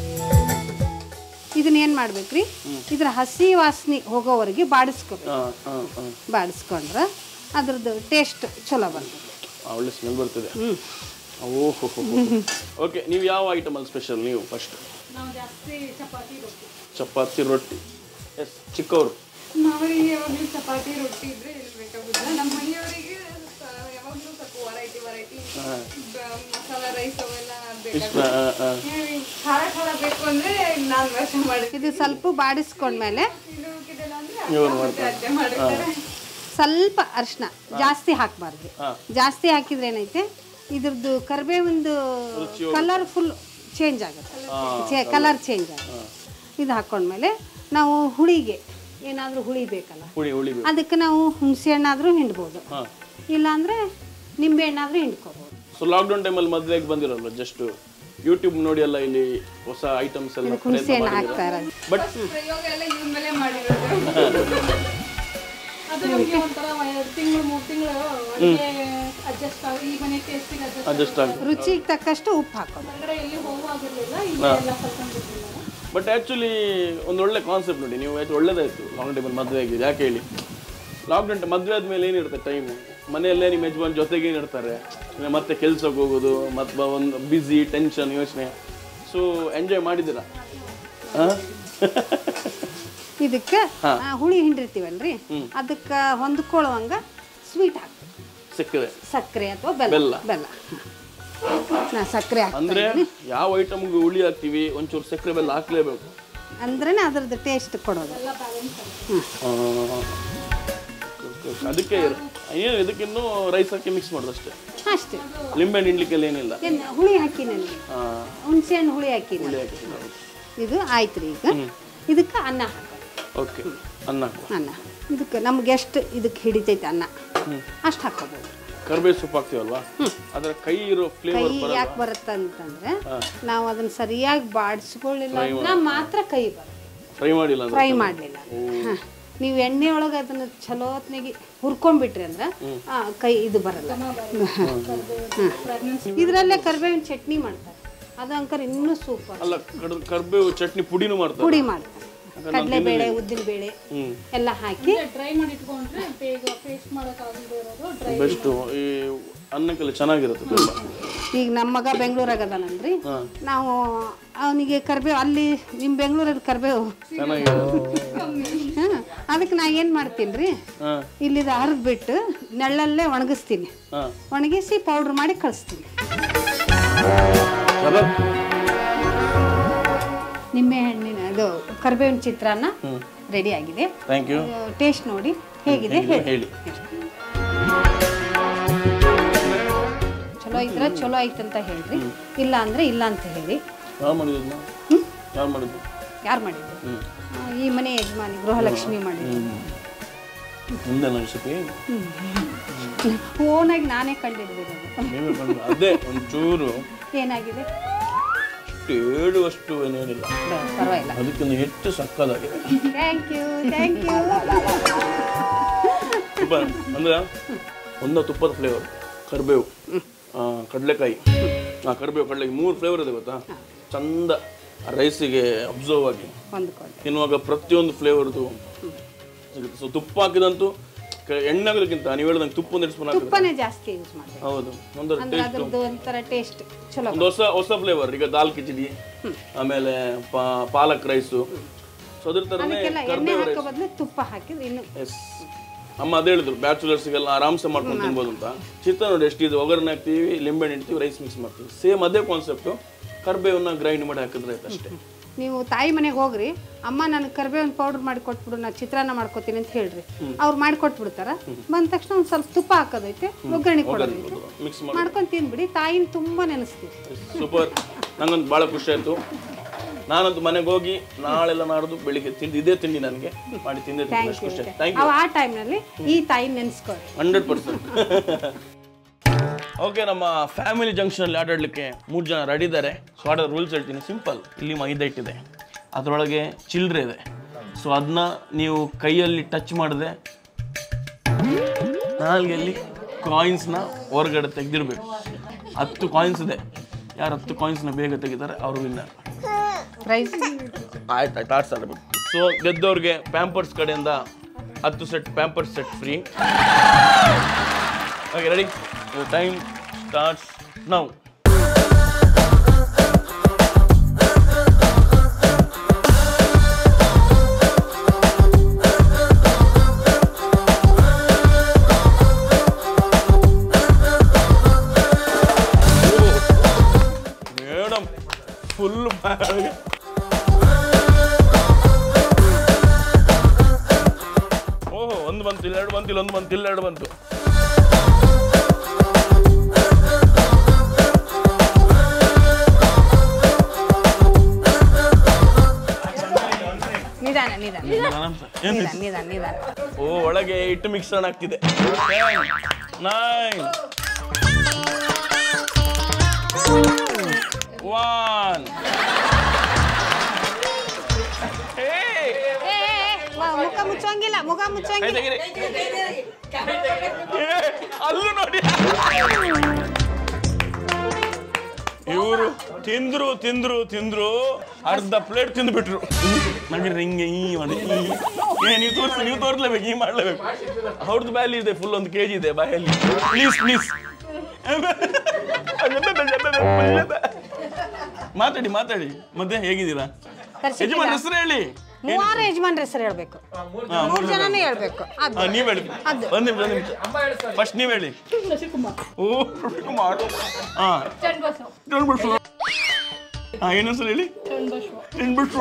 ಇದನ್ನ ಏನು ಮಾಡ್ಬೇಕ್ರಿ ಇದ್ರ ಹಸಿ ವಾಸನೆ ಹೋಗೋವರೆಗೆ ಬಾಡಿಸ್ಕೋಬೇಕು ಹಾ ಹಾ ಹಾ ಬಾಡಿಸ್ಕೊಂಡ್ರೆ ಅದ್ರದ್ದು ಟೇಸ್ಟ್ ಚಲೋ ಬರ್ತದೆ ಆ, ಒಳ್ಳೆ ಸ್ಮೆಲ್ ಬರ್ತಿದೆ ಓಹೋ ಓಕೆ ನೀವು ಯಾವ ಐಟಮ್ ಅಲ್ಲಿ ಸ್ಪೆಷಲ್ ನೀವು ಫಸ್ಟ್ ನಾವು ಜಾಸ್ತಿ ಚಪಾತಿ ರೊಟ್ಟಿ ಚಪಾತಿ ರೊಟ್ಟಿ ಎಸ್ ಚಿಕ್ಕವರು ನಾವರಿಗೆ ಯಾವಾಗಲೂ ಚಪಾತಿ ರೊಟ್ಟಿ ಇದ್ರೆ ಇರಬೇಕಾಗುತ್ತೆ ನಮ್ಮ ಮನೆಯವರಿಗೆ ಯಾವಾಗಲೂ ಸ್ವಲ್ಪ ವೆರೈಟಿ ವೆರೈಟಿ ಮಸಾಲ ರೈಸ್ ಅವೆಲ್ಲ ಬೇಕು ಇಷ್ಟ ಆ, ಆ. ಖಾರ ಖಾರ ಬೇಕು ಅಂದ್ರೆ ನಾನು ವರ್ಷ ಮಾಡಿದ್ವಿ ಇದು ಸ್ವಲ್ಪ ಬಾಡಿಸ್ಕೊಂಡ್ಮೇಲೆ ಇದು ಕಿದೆಲ್ಲ ಅಂದ್ರೆ ಇವ್ರು ಮಾಡ್ತಾರೆ ಅಜ್ಜ ಮಾಡಿರ್ತಾರೆ ಸ್ವಲ್ಪ ಅರಿಶಿನ ಜಾಸ್ತಿ ಹಾಕಬಾರ್ದು ಹಾ. ಜಾಸ್ತಿ ಹಾಕಿದ್ರೆ ಏನೈತೆ ಇದ್ರದ್ದು ಕರಿಬೇವಿಂದು ಕಲರ್ ಫುಲ್ ಚೇಂಜ್ ಆಗುತ್ತೆ ಕಲರ್ ಚೇಂಜ್ ಆಗುತ್ತೆ ಇದು ಹಾಕ್ಕೊಂಡ್ಮೇಲೆ ನಾವು ಹುಳಿಗೆ ಏನಾದರೂ ಹುಳಿ ಬೇಕಲ್ಲ ಹುಳಿ ಹುಳಿ ಬೇಕು ಅದಕ್ಕೆ ನಾವು ಹುಣಸೆ ಹಣ್ಣಾದರೂ ಹಿಂಡ್ಬೋದು ಹಾ ಇಲ್ಲಾಂದರೆ ನಿಂಬೆ ಹಣ್ಣಾದರೂ ಹಿಂಡ್ಕೋಬೋದು ಸೊ ಲಾಕ್ಡೌನ್ ಟೈಮಲ್ಲಿ ಮದುವೆಗೆ ಬಂದಿರಲ್ಲ ಜಸ್ಟ್ ಯೂಟ್ಯೂಬ್ ನೋಡಿ ಎಲ್ಲ ಇಲ್ಲಿ ಹೊಸ ಐಟಮ್ಸ್ ಎಲ್ಲ ಹುಣಸೆ ಹಣ್ಣು ಹಾಕ್ತಾ ಇರೋದು ಬಟ್ ಪ್ರಯೋಗ ಎಲ್ಲ ಇವ್ರ ಮೇಲೆ ಮಾಡಿರೋದು ಅದು ನಮಗೆ ಒಂಥರ ಎರಡು ತಿಂಗಳು ಮೂರು ತಿಂಗಳು ಅಡುಗೆ ಅಡ್ಜಸ್ಟ್ ಆಗಿ ಈ ಮನೆ ಟೇಸ್ಟಿಗೆ ಅಡ್ಜಸ್ಟ್ ಅಡ್ಜಸ್ಟ್ ಆಗಿ ರುಚಿಗೆ ತಕ್ಕಷ್ಟು ಉಪ್ಪು ಹಾಕೋದು ಹೊರಗಡೆ ಎಲ್ಲಿ ಹೋಗುವಾಗಿರ್ಲಿಲ್ಲ ಇಲ್ಲಿ ಎಲ್ಲ ಕಲ್ತ್ಕೊಂಡಿರ್ಲಿಲ್ಲ ಬಟ್ ಆ್ಯಕ್ಚುಲಿ ಒಂದು ಒಳ್ಳೆ ಕಾನ್ಸೆಪ್ಟ್ ನೋಡಿ ನೀವು ಆಯ್ತು ಒಳ್ಳೇದಾಯ್ತು ಲಾಂಗ್ ಟೈಮಲ್ಲಿ ಮದುವೆ ಆಗಿದೆ ಯಾಕೆ ಹೇಳಿ ಲಾಕ್ಡೌನ್ ಮದುವೆ ಆದಮೇಲೆ ಏನಿರುತ್ತೆ ಟೈಮು ಮನೆಯಲ್ಲೇ ನಿಮ್ಮ ಯಜಮಾನ್ ಜೊತೆಗೆ ಏನಿರ್ತಾರೆ ಇನ್ನು ಮತ್ತೆ ಕೆಲ್ಸಕ್ಕೆ ಹೋಗೋದು ಮತ್ತು ಒಂದು ಬ್ಯುಸಿ ಟೆನ್ಷನ್ ಯೋಚನೆ ಸೊ ಎಂಜಾಯ್ ಮಾಡಿದ್ದೀರಾ ಇದಕ್ಕೆ ಆ, ಹುಳಿ ಹಿಂಡಿರ್ತೀವಲ್ರಿ ಅದಕ್ಕೆ ಹೊಂದ್ಕೊಳ್ಳುವಂಗ ಸ್ವೀಟ್ ಹಾಕ್ತೀವಿ ಸಿಕ್ಕಿದೆ ಸಕ್ಕರೆ ಅಥವಾ ಬೆಲ್ಲ ಬೆಲ್ಲ. ಬೆಲ್ಲ ನಾ ಸಕ್ಕರೆ ಹಾಕ್ತಾ ಅಂದ್ರೆ ಇದ್ದೀನಿ ಯಾವ ಐಟಮ್ಗೆ ಹುಳಿ ಹಾಕ್ತಿವಿ ಒಂಚೂರು ಸಕ್ಕರೆ ಬೆಲ್ಲ ಹಾಕ್ಲೇಬೇಕು ಅಂದ್ರೇನೆ ಅದ್ರದ್ದು ಟೇಸ್ಟ್ ಕೊಡೋದು ಆ, ಅದಕ್ಕೆ ಏನು ಇದಕ್ಕಿನ್ನೂ ರೈಸ್ ಹಾಕಿ ಮಿಕ್ಸ್ ಮಾಡೋದು ಅಷ್ಟೇ ಅಷ್ಟೇ ಲಿಂಬೆ ಹಿಂಡ್ಲಿಕ್ಕೆಲ್ಲ ಏನಿಲ್ಲ ಏನು ಹುಳಿ ಹಾಕಿ ನನಗೆ ಆ, ಹುಣಸೆ ಹಣ್ಣು ಹುಳಿ ಹಾಕಿ ಹುಳಿ ಹಾಕಿ ತಿನ್ನೋದು. ಇದು ಆಯ್ತು ರೀ ಈಗ ಇದಕ್ಕೆ ಅನ್ನ ಹಾಕೋದು ಓಕೆ ಅನ್ನ ಹಾಕುವ ಅನ್ನ ಇದಕ್ಕೆ ನಮ್ಗೆ ಎಷ್ಟು ಇದಕ್ಕೆ ಹಿಡಿತೈತೆ ಅನ್ನ ಅಷ್ಟು ಹಾಕೋಬೋದು ಕರ್ಬೇವು ಸೊಪ್ಪು ಹಾಕ್ತೀವಲ್ವಾ ಅದರ ಕೈ ಇರೋ ಕೈ ಫ್ಲೇವರ್ ಬರಲ್ಲ ಯಾಕೆ ಬರುತ್ತೆ ಅಂತಂದ್ರೆ ನಾವು ಅದನ್ನ ಸರಿಯಾಗಿ ಬಾಡಿಸ್ಕೊಳ್ಳಿಲ್ಲ ಅಂದ್ರೆ ಮಾತ್ರ ಕೈ ಬರುತ್ತೆ ಫ್ರೈ ಮಾಡಿಲ್ಲ ಅಂದ್ರೆ ಫ್ರೈ ಮಾಡಲಿಲ್ಲ ನೀವು ಎಣ್ಣೆ ಒಳಗೆ ಅದನ್ನ ಚಲೋ ಹೊತ್ನಾಗಿ ಹುರ್ಕೊಂಡ್ಬಿಟ್ರಿ ಅಂದ್ರೆ ಆ, ಕೈ ಇದು ಬರಲ್ಲ ಇದರಲ್ಲೇ ಕರಿಬೇವಿನ ಚಟ್ನಿ ಮಾಡ್ತಾರೆ ಅದು ಅಂಕರ್ ಇನ್ನೂ ಸೂಪರ್ ಅಲ್ಲ ಕಡ್- ಕರ್ಬೇವು ಚಟ್ನಿ ಪುಡಿನೂ ಮಾಡ್ತಾರೆ ಪುಡಿ ಮಾಡ್ತಾರೆ ಕಡಲೆಬೇಳೆ ಉದ್ದಿನಬೇಳೆ ಹ್ಮ್ ಎಲ್ಲ ಹಾಕಿ ಡ್ರೈ ಮಾಡಿ ಇಟ್ಕೊಂಡ್ರೆ ಬೇಗ ಪೇಸ್ಟ್ ಮಾಡೋಕ್ಕಾಗದೇ ಇರೋದು ಡ್ರೈ ಬೆಸ್ಟ್ ಈ ಅನ್ನಕ್ಕೆಲ್ಲ ಚೆನ್ನಾಗಿರುತ್ತೆ ತುಂಬ ಈಗ ನಮ್ಮ ಮಗ ಬೆಂಗಳೂರಾಗ ಅದಾನಲ್ರಿ ನಾವು ಅವನಿಗೆ ಕರ್ಬೇವು ಅಲ್ಲಿ ನಿಮ್ಮ ಬೆಂಗಳೂರಲ್ಲಿ ಕರ್ಬೇವು ಚೆನ್ನಾಗಿರುತ್ತೆ ಹಾ, ಅದಕ್ಕೆ ನಾ ಏನು ಮಾಡ್ತೀನಿ ರೀ ಹಾ ಇಲ್ಲಿದ ಹರಿದು ಬಿಟ್ಟು ನೆಳ್ಳಲ್ಲೇ ಒಣಗಿಸ್ತೀನಿ ಹಾ ಒಣಗಿಸಿ ಪೌಡ್ರ್ ಮಾಡಿ ಕಳಿಸ್ತೀನಿ ಚಲೋ ನಿಂಬೆ ಹಣ್ಣಿನ ಅದು ಕರ್ಬೇವಿನ ಚಿತ್ರಾನ್ನ ರೆಡಿ ಆಗಿದೆ ಥ್ಯಾಂಕ್ ಯು ಟೇಸ್ಟ್ ನೋಡಿ ಹೇಗಿದೆ ಹೇಳಿ ಹೇಳಿ ಚಲೋ ಇದ್ರೆ ಚಲೋ ಐತಂತ ಹೇಳ್ರಿ ಇಲ್ಲ ಅಂದ್ರೆ ಇಲ್ಲ ಅಂತ ಹೇಳಿ ಯಾರು ಮಾಡಿದ್ದು ಯಾರು ಮಾಡಿದ್ದು ಯಾರು ಮಾಡಿದ್ರು ಆ, ಈ ಮನೆ ಯಜಮಾನಿ ಗೃಹಲಕ್ಷ್ಮಿ ಮಾಡಿದ್ರು ಮುಂದೆ ಅನಿಸುತ್ತೆ ಓನಾಗಿ ನಾನೇ ಕಂಡಿಡ್ದಿರೋದು ನೀವೇ ಬಂದು ಅದೇ ಒಂಚೂರು ಏನಾಗಿದೆ ಅಷ್ಟು ಹೇಳುವಷ್ಟು ಏನೇನಿಲ್ಲ ಬ- ಪರವಾಗಿಲ್ಲ ಅದಕ್ಕಿಂತ ಹೆಚ್ಚು ಸಕ್ಕದಾಗಿದೆ ಥ್ಯಾಂಕ್ ಯು ಥ್ಯಾಂಕ್ ಯು ತುಪ್ಪ ಅಂದ್ರೆ ಒಂದು ತುಪ್ಪದ ಫ್ಲೇವರ್ ಕರಿಬೇವು ಆ, ಕಡಲೆಕಾಯಿ ಆ ಕರಿಬೇವು ಕಡಲೆ ಮೂರು ಫ್ಲೇವರ್ ಇದೆ ಗೊತ್ತಾ ಚಂದ ರೈಸಿಗೆ ಅಬ್ಸರ್ವ್ ಆಗಿ ಹೊಂದ್ಕೊಂಡು ತಿನ್ನುವಾಗ ಪ್ರತಿಯೊಂದು ಫ್ಲೇವರ್ದು ಸಿಗುತ್ತೆ ಸೊ ತುಪ್ಪ ಹಾಕಿದಂತೂ ಕ- ಎಣ್ಣೆ ಹಾಕೋದಕ್ಕಿಂತ ನೀವು ಹೇಳ್ದಂಗೆ ತುಪ್ಪ ಒಂದು ಸ್ಪೂನ್ ಹಾಕಿದ್ರೆ ತುಪ್ಪನೇ ಜಾಸ್ತಿ ಯೂಸ್ ಮಾಡ್ಬೇಕು ಹೌದು ಒಂದರ ಅಂದ್ರೆ ಅದ್ರದ್ದು ಒಂಥರ ಟೇಸ್ಟ್ ಚಲೋ ಒಂದು ಹೊಸ ಹೊಸ ಫ್ಲೇವರ್ ಈಗ ದಾಲ್ ಕಿಚಡಿ ಆಮೇಲೆ ಪಾ- ಪಾಲಕ್ ರೈಸು ಸೊ ಅದ್ರ ಥರನೇ ಅದಕ್ಕೆಲ್ಲ ಎಣ್ಣೆ ಹಾಕೋ ಬದಲು ತುಪ್ಪ ಹಾಕಿದ್ರೆ ಇನ್ನು ಎಸ್ ಅಮ್ಮ ಅದೇ ಹೇಳಿದ್ರು ಬ್ಯಾಚುಲರ್ಸ್ಗೆಲ್ಲ ಆರಾಮ್ಸೆ ಮಾಡ್ಕೊಂಡು ತಿನ್ಬೋದು ಅಂತ ಚಿತ್ತ ನೋಡಿ ಎಷ್ಟಿದೆ ಒಗ್ಗರಣೆ ಹಾಕ್ತೀವಿ ಲಿಂಬೆ ಇಡ್ತೀವಿ ರೈಸ್ ಮಿಕ್ಸ್ ಮಾಡ್ತೀವಿ ಸೇಮ್ ಅದೇ ಕಾನ್ಸೆಪ್ಟು ಕರ್ಬೇವನ್ನ ಗ್ರೈಂಡ್ ಮಾಡಿ ಹಾಕಿದ್ರೆ ಆಯ್ತು ಅಷ್ಟೇ ನೀವು ತಾಯಿ ಮನೆಗೆ ಹೋಗ್ರಿ ಅಮ್ಮ ನನಗೆ ಕರ್ಬೇವಿನ ಪೌಡರ್ ಮಾಡಿ ಕೊಟ್ಬಿಡು ನಾ ಚಿತ್ರಾನ್ನ ಮಾಡ್ಕೊತೀನಿ ಅಂತ ಹೇಳ್ರಿ ಅವ್ರು ಮಾಡಿ ಕೊಟ್ಬಿಡ್ತಾರ ಬಂದ ತಕ್ಷಣ ಒಂದು ಸ್ವಲ್ಪ ತುಪ್ಪ ಹಾಕೋದೈತೆ ಒಗ್ಗರಣೆ ಕೊಡೋದೈತೆ ಮಿಕ್ಸ್ ಮಾಡಿ ಮಾಡ್ಕೊಂಡು ತಿಂದ್ಬಿಡಿ ತಾಯಿನ ತುಂಬಾ ನೆನೆಸ್ತೀವಿ ಸೂಪರ್ ನಂಗಂತೂ ಭಾಳ ಖುಷಿ ಆಯಿತು ನಾನಂತೂ ಮನೆಗೆ ಹೋಗಿ ನಾಳೆಲ್ಲ ನಾಡ್ದು ಬೆಳಿಗ್ಗೆ ತಿಂದು ಇದೇ ತಿಂಡಿ ನನಗೆ ಮಾಡಿ ತಿಂದೇ ತಿಂದು ಅಷ್ಟು ಖುಷಿ ಆಯ್ತು ಥ್ಯಾಂಕ್ ಯು ಅವ ಆ ಟೈಮ್ನಲ್ಲಿ ಈ ತಾಯಿನ ನೆನೆಸ್ಕೊಳ್ಳಿ ಹಂಡ್ರೆಡ್ ಪರ್ಸೆಂಟ್ ಓಕೆ ನಮ್ಮ ಫ್ಯಾಮಿಲಿ ಜಂಕ್ಷನಲ್ಲಿ ಆಟಾಡಲಿಕ್ಕೆ ಮೂರು ಜನ ರೆಡಿ ಇದ್ದಾರೆ ಸೊ ಆಡೋ ರೂಲ್ಸ್ ಹೇಳ್ತೀನಿ ಸಿಂಪಲ್ ಇಲ್ಲಿ ಮೈದಾ ಹಿಟ್ಟಿದೆ ಅದರೊಳಗೆ ಚಿಲ್ಲರೆ ಇದೆ ಸೊ ಅದನ್ನ ನೀವು ಕೈಯಲ್ಲಿ ಟಚ್ ಮಾಡಿದೆ ನಾಲ್ಗೆಲ್ಲಿ ಕಾಯಿನ್ಸ್ನ ಹೊರಗಡೆ ತೆಗೆದಿರ್ಬೇಕು ಹತ್ತು ಕಾಯಿನ್ಸ್ ಇದೆ ಯಾರು ಹತ್ತು ಕಾಯಿನ್ಸ್ನ ಬೇಗ ತೆಗಿತಾರೆ ಅವರು ವಿನ್ನರ್ ಪ್ರೈಸ್ ಆಯ್ತು ಆಯ್ತು ಆಡ್ಸ್ ಆಡಬೇಕು ಸೊ ಗೆದ್ದವ್ರಿಗೆ ಪ್ಯಾಂಪರ್ಸ್ ಕಡೆಯಿಂದ ಹತ್ತು set Pampers set free okay ready time starts now madam full ಓಹೋ ಒಂದು ಬಂತು ಇಲ್ಲ ಎರಡು ಬಂತು ಇಲ್ಲ ಒಂದು ಬಂತು ಇಲ್ಲ ಎರಡು ಬಂತು ನಿಧಾನ ನಿಧಾನ ಏನು ನಿಧಾನ ನಿಧಾನ ನಿಧಾನ ಓ ಒಳಗೆ ಹಿಟ್ಟು ಮಿಕ್ಸರ್ ಆಗ್ತಿದೆ ನೈನ್ ಒನ್ ಏ, ಏ, ಏ, ವ- ಮುಖ ಮುಚ್ಚೋಂಗಿಲ್ಲ ಮುಖ ಕೈ ಮುಚ್ಚೋಂಗಿಲ್ಲ ತೆಗೀರಿ ಏ, ಅಲ್ಲೂ ನೋಡಿ ಇವರು ತಿಂದ್ರು ತಿಂದ್ರು ತಿಂದ್ರು ಅರ್ಧ ಪ್ಲೇಟ್ ತಿಂದ್ಬಿಟ್ರು ನನಗೆ ಹಿಂಗೆ ಈ ಮಾಡಿ ಈ. ಏ ನೀವು ತೋರಿಸಿ ನೀವು ತೋರಿಸ್ಲೇಬೇಕು ಈ ಮಾಡ್ಲೇಬೇಕು ಅವ್ರದ್ದು ಬ್ಯಾಲಿ ಇದೆ ಫುಲ್ ಒಂದು ಕೆ ಜಿ ಇದೆ ಬಾಯಲ್ಲಿ ಪ್ಲೀಸ್ ಪ್ಲೀಸ್ ಮಾತಾಡಿ ಮಾತಾಡಿ ಮತ್ತೆ ಹೇಗಿದ್ದೀರಾ ಯಜಮಾನ್ ಹೆಸರು ಹೇಳಿ ಮೂವಾರು ಯಜಮಾನ್ರ ಹೆಸರು ಹೇಳ್ಬೇಕು ಮೂರು ಜನನೇ ಹೇಳ್ಬೇಕು ಅದು ಹಾ, ನೀವ್ ಹೇಳಿ ಒಂದ್ ನಿಮಿಷ ಒಂದ್ ನಿಮಿಷ ಫಸ್ಟ್ ನೀವ್ ಹೇಳಿ ಓ ಶಶಿಕುಮಾರ್ ಹಾ ಚಂದ್ರಬಸವ ಹಾ ಏನ್ ಹೆಸರು ಹೇಳಿ ಚಂದ್ರಬಸವ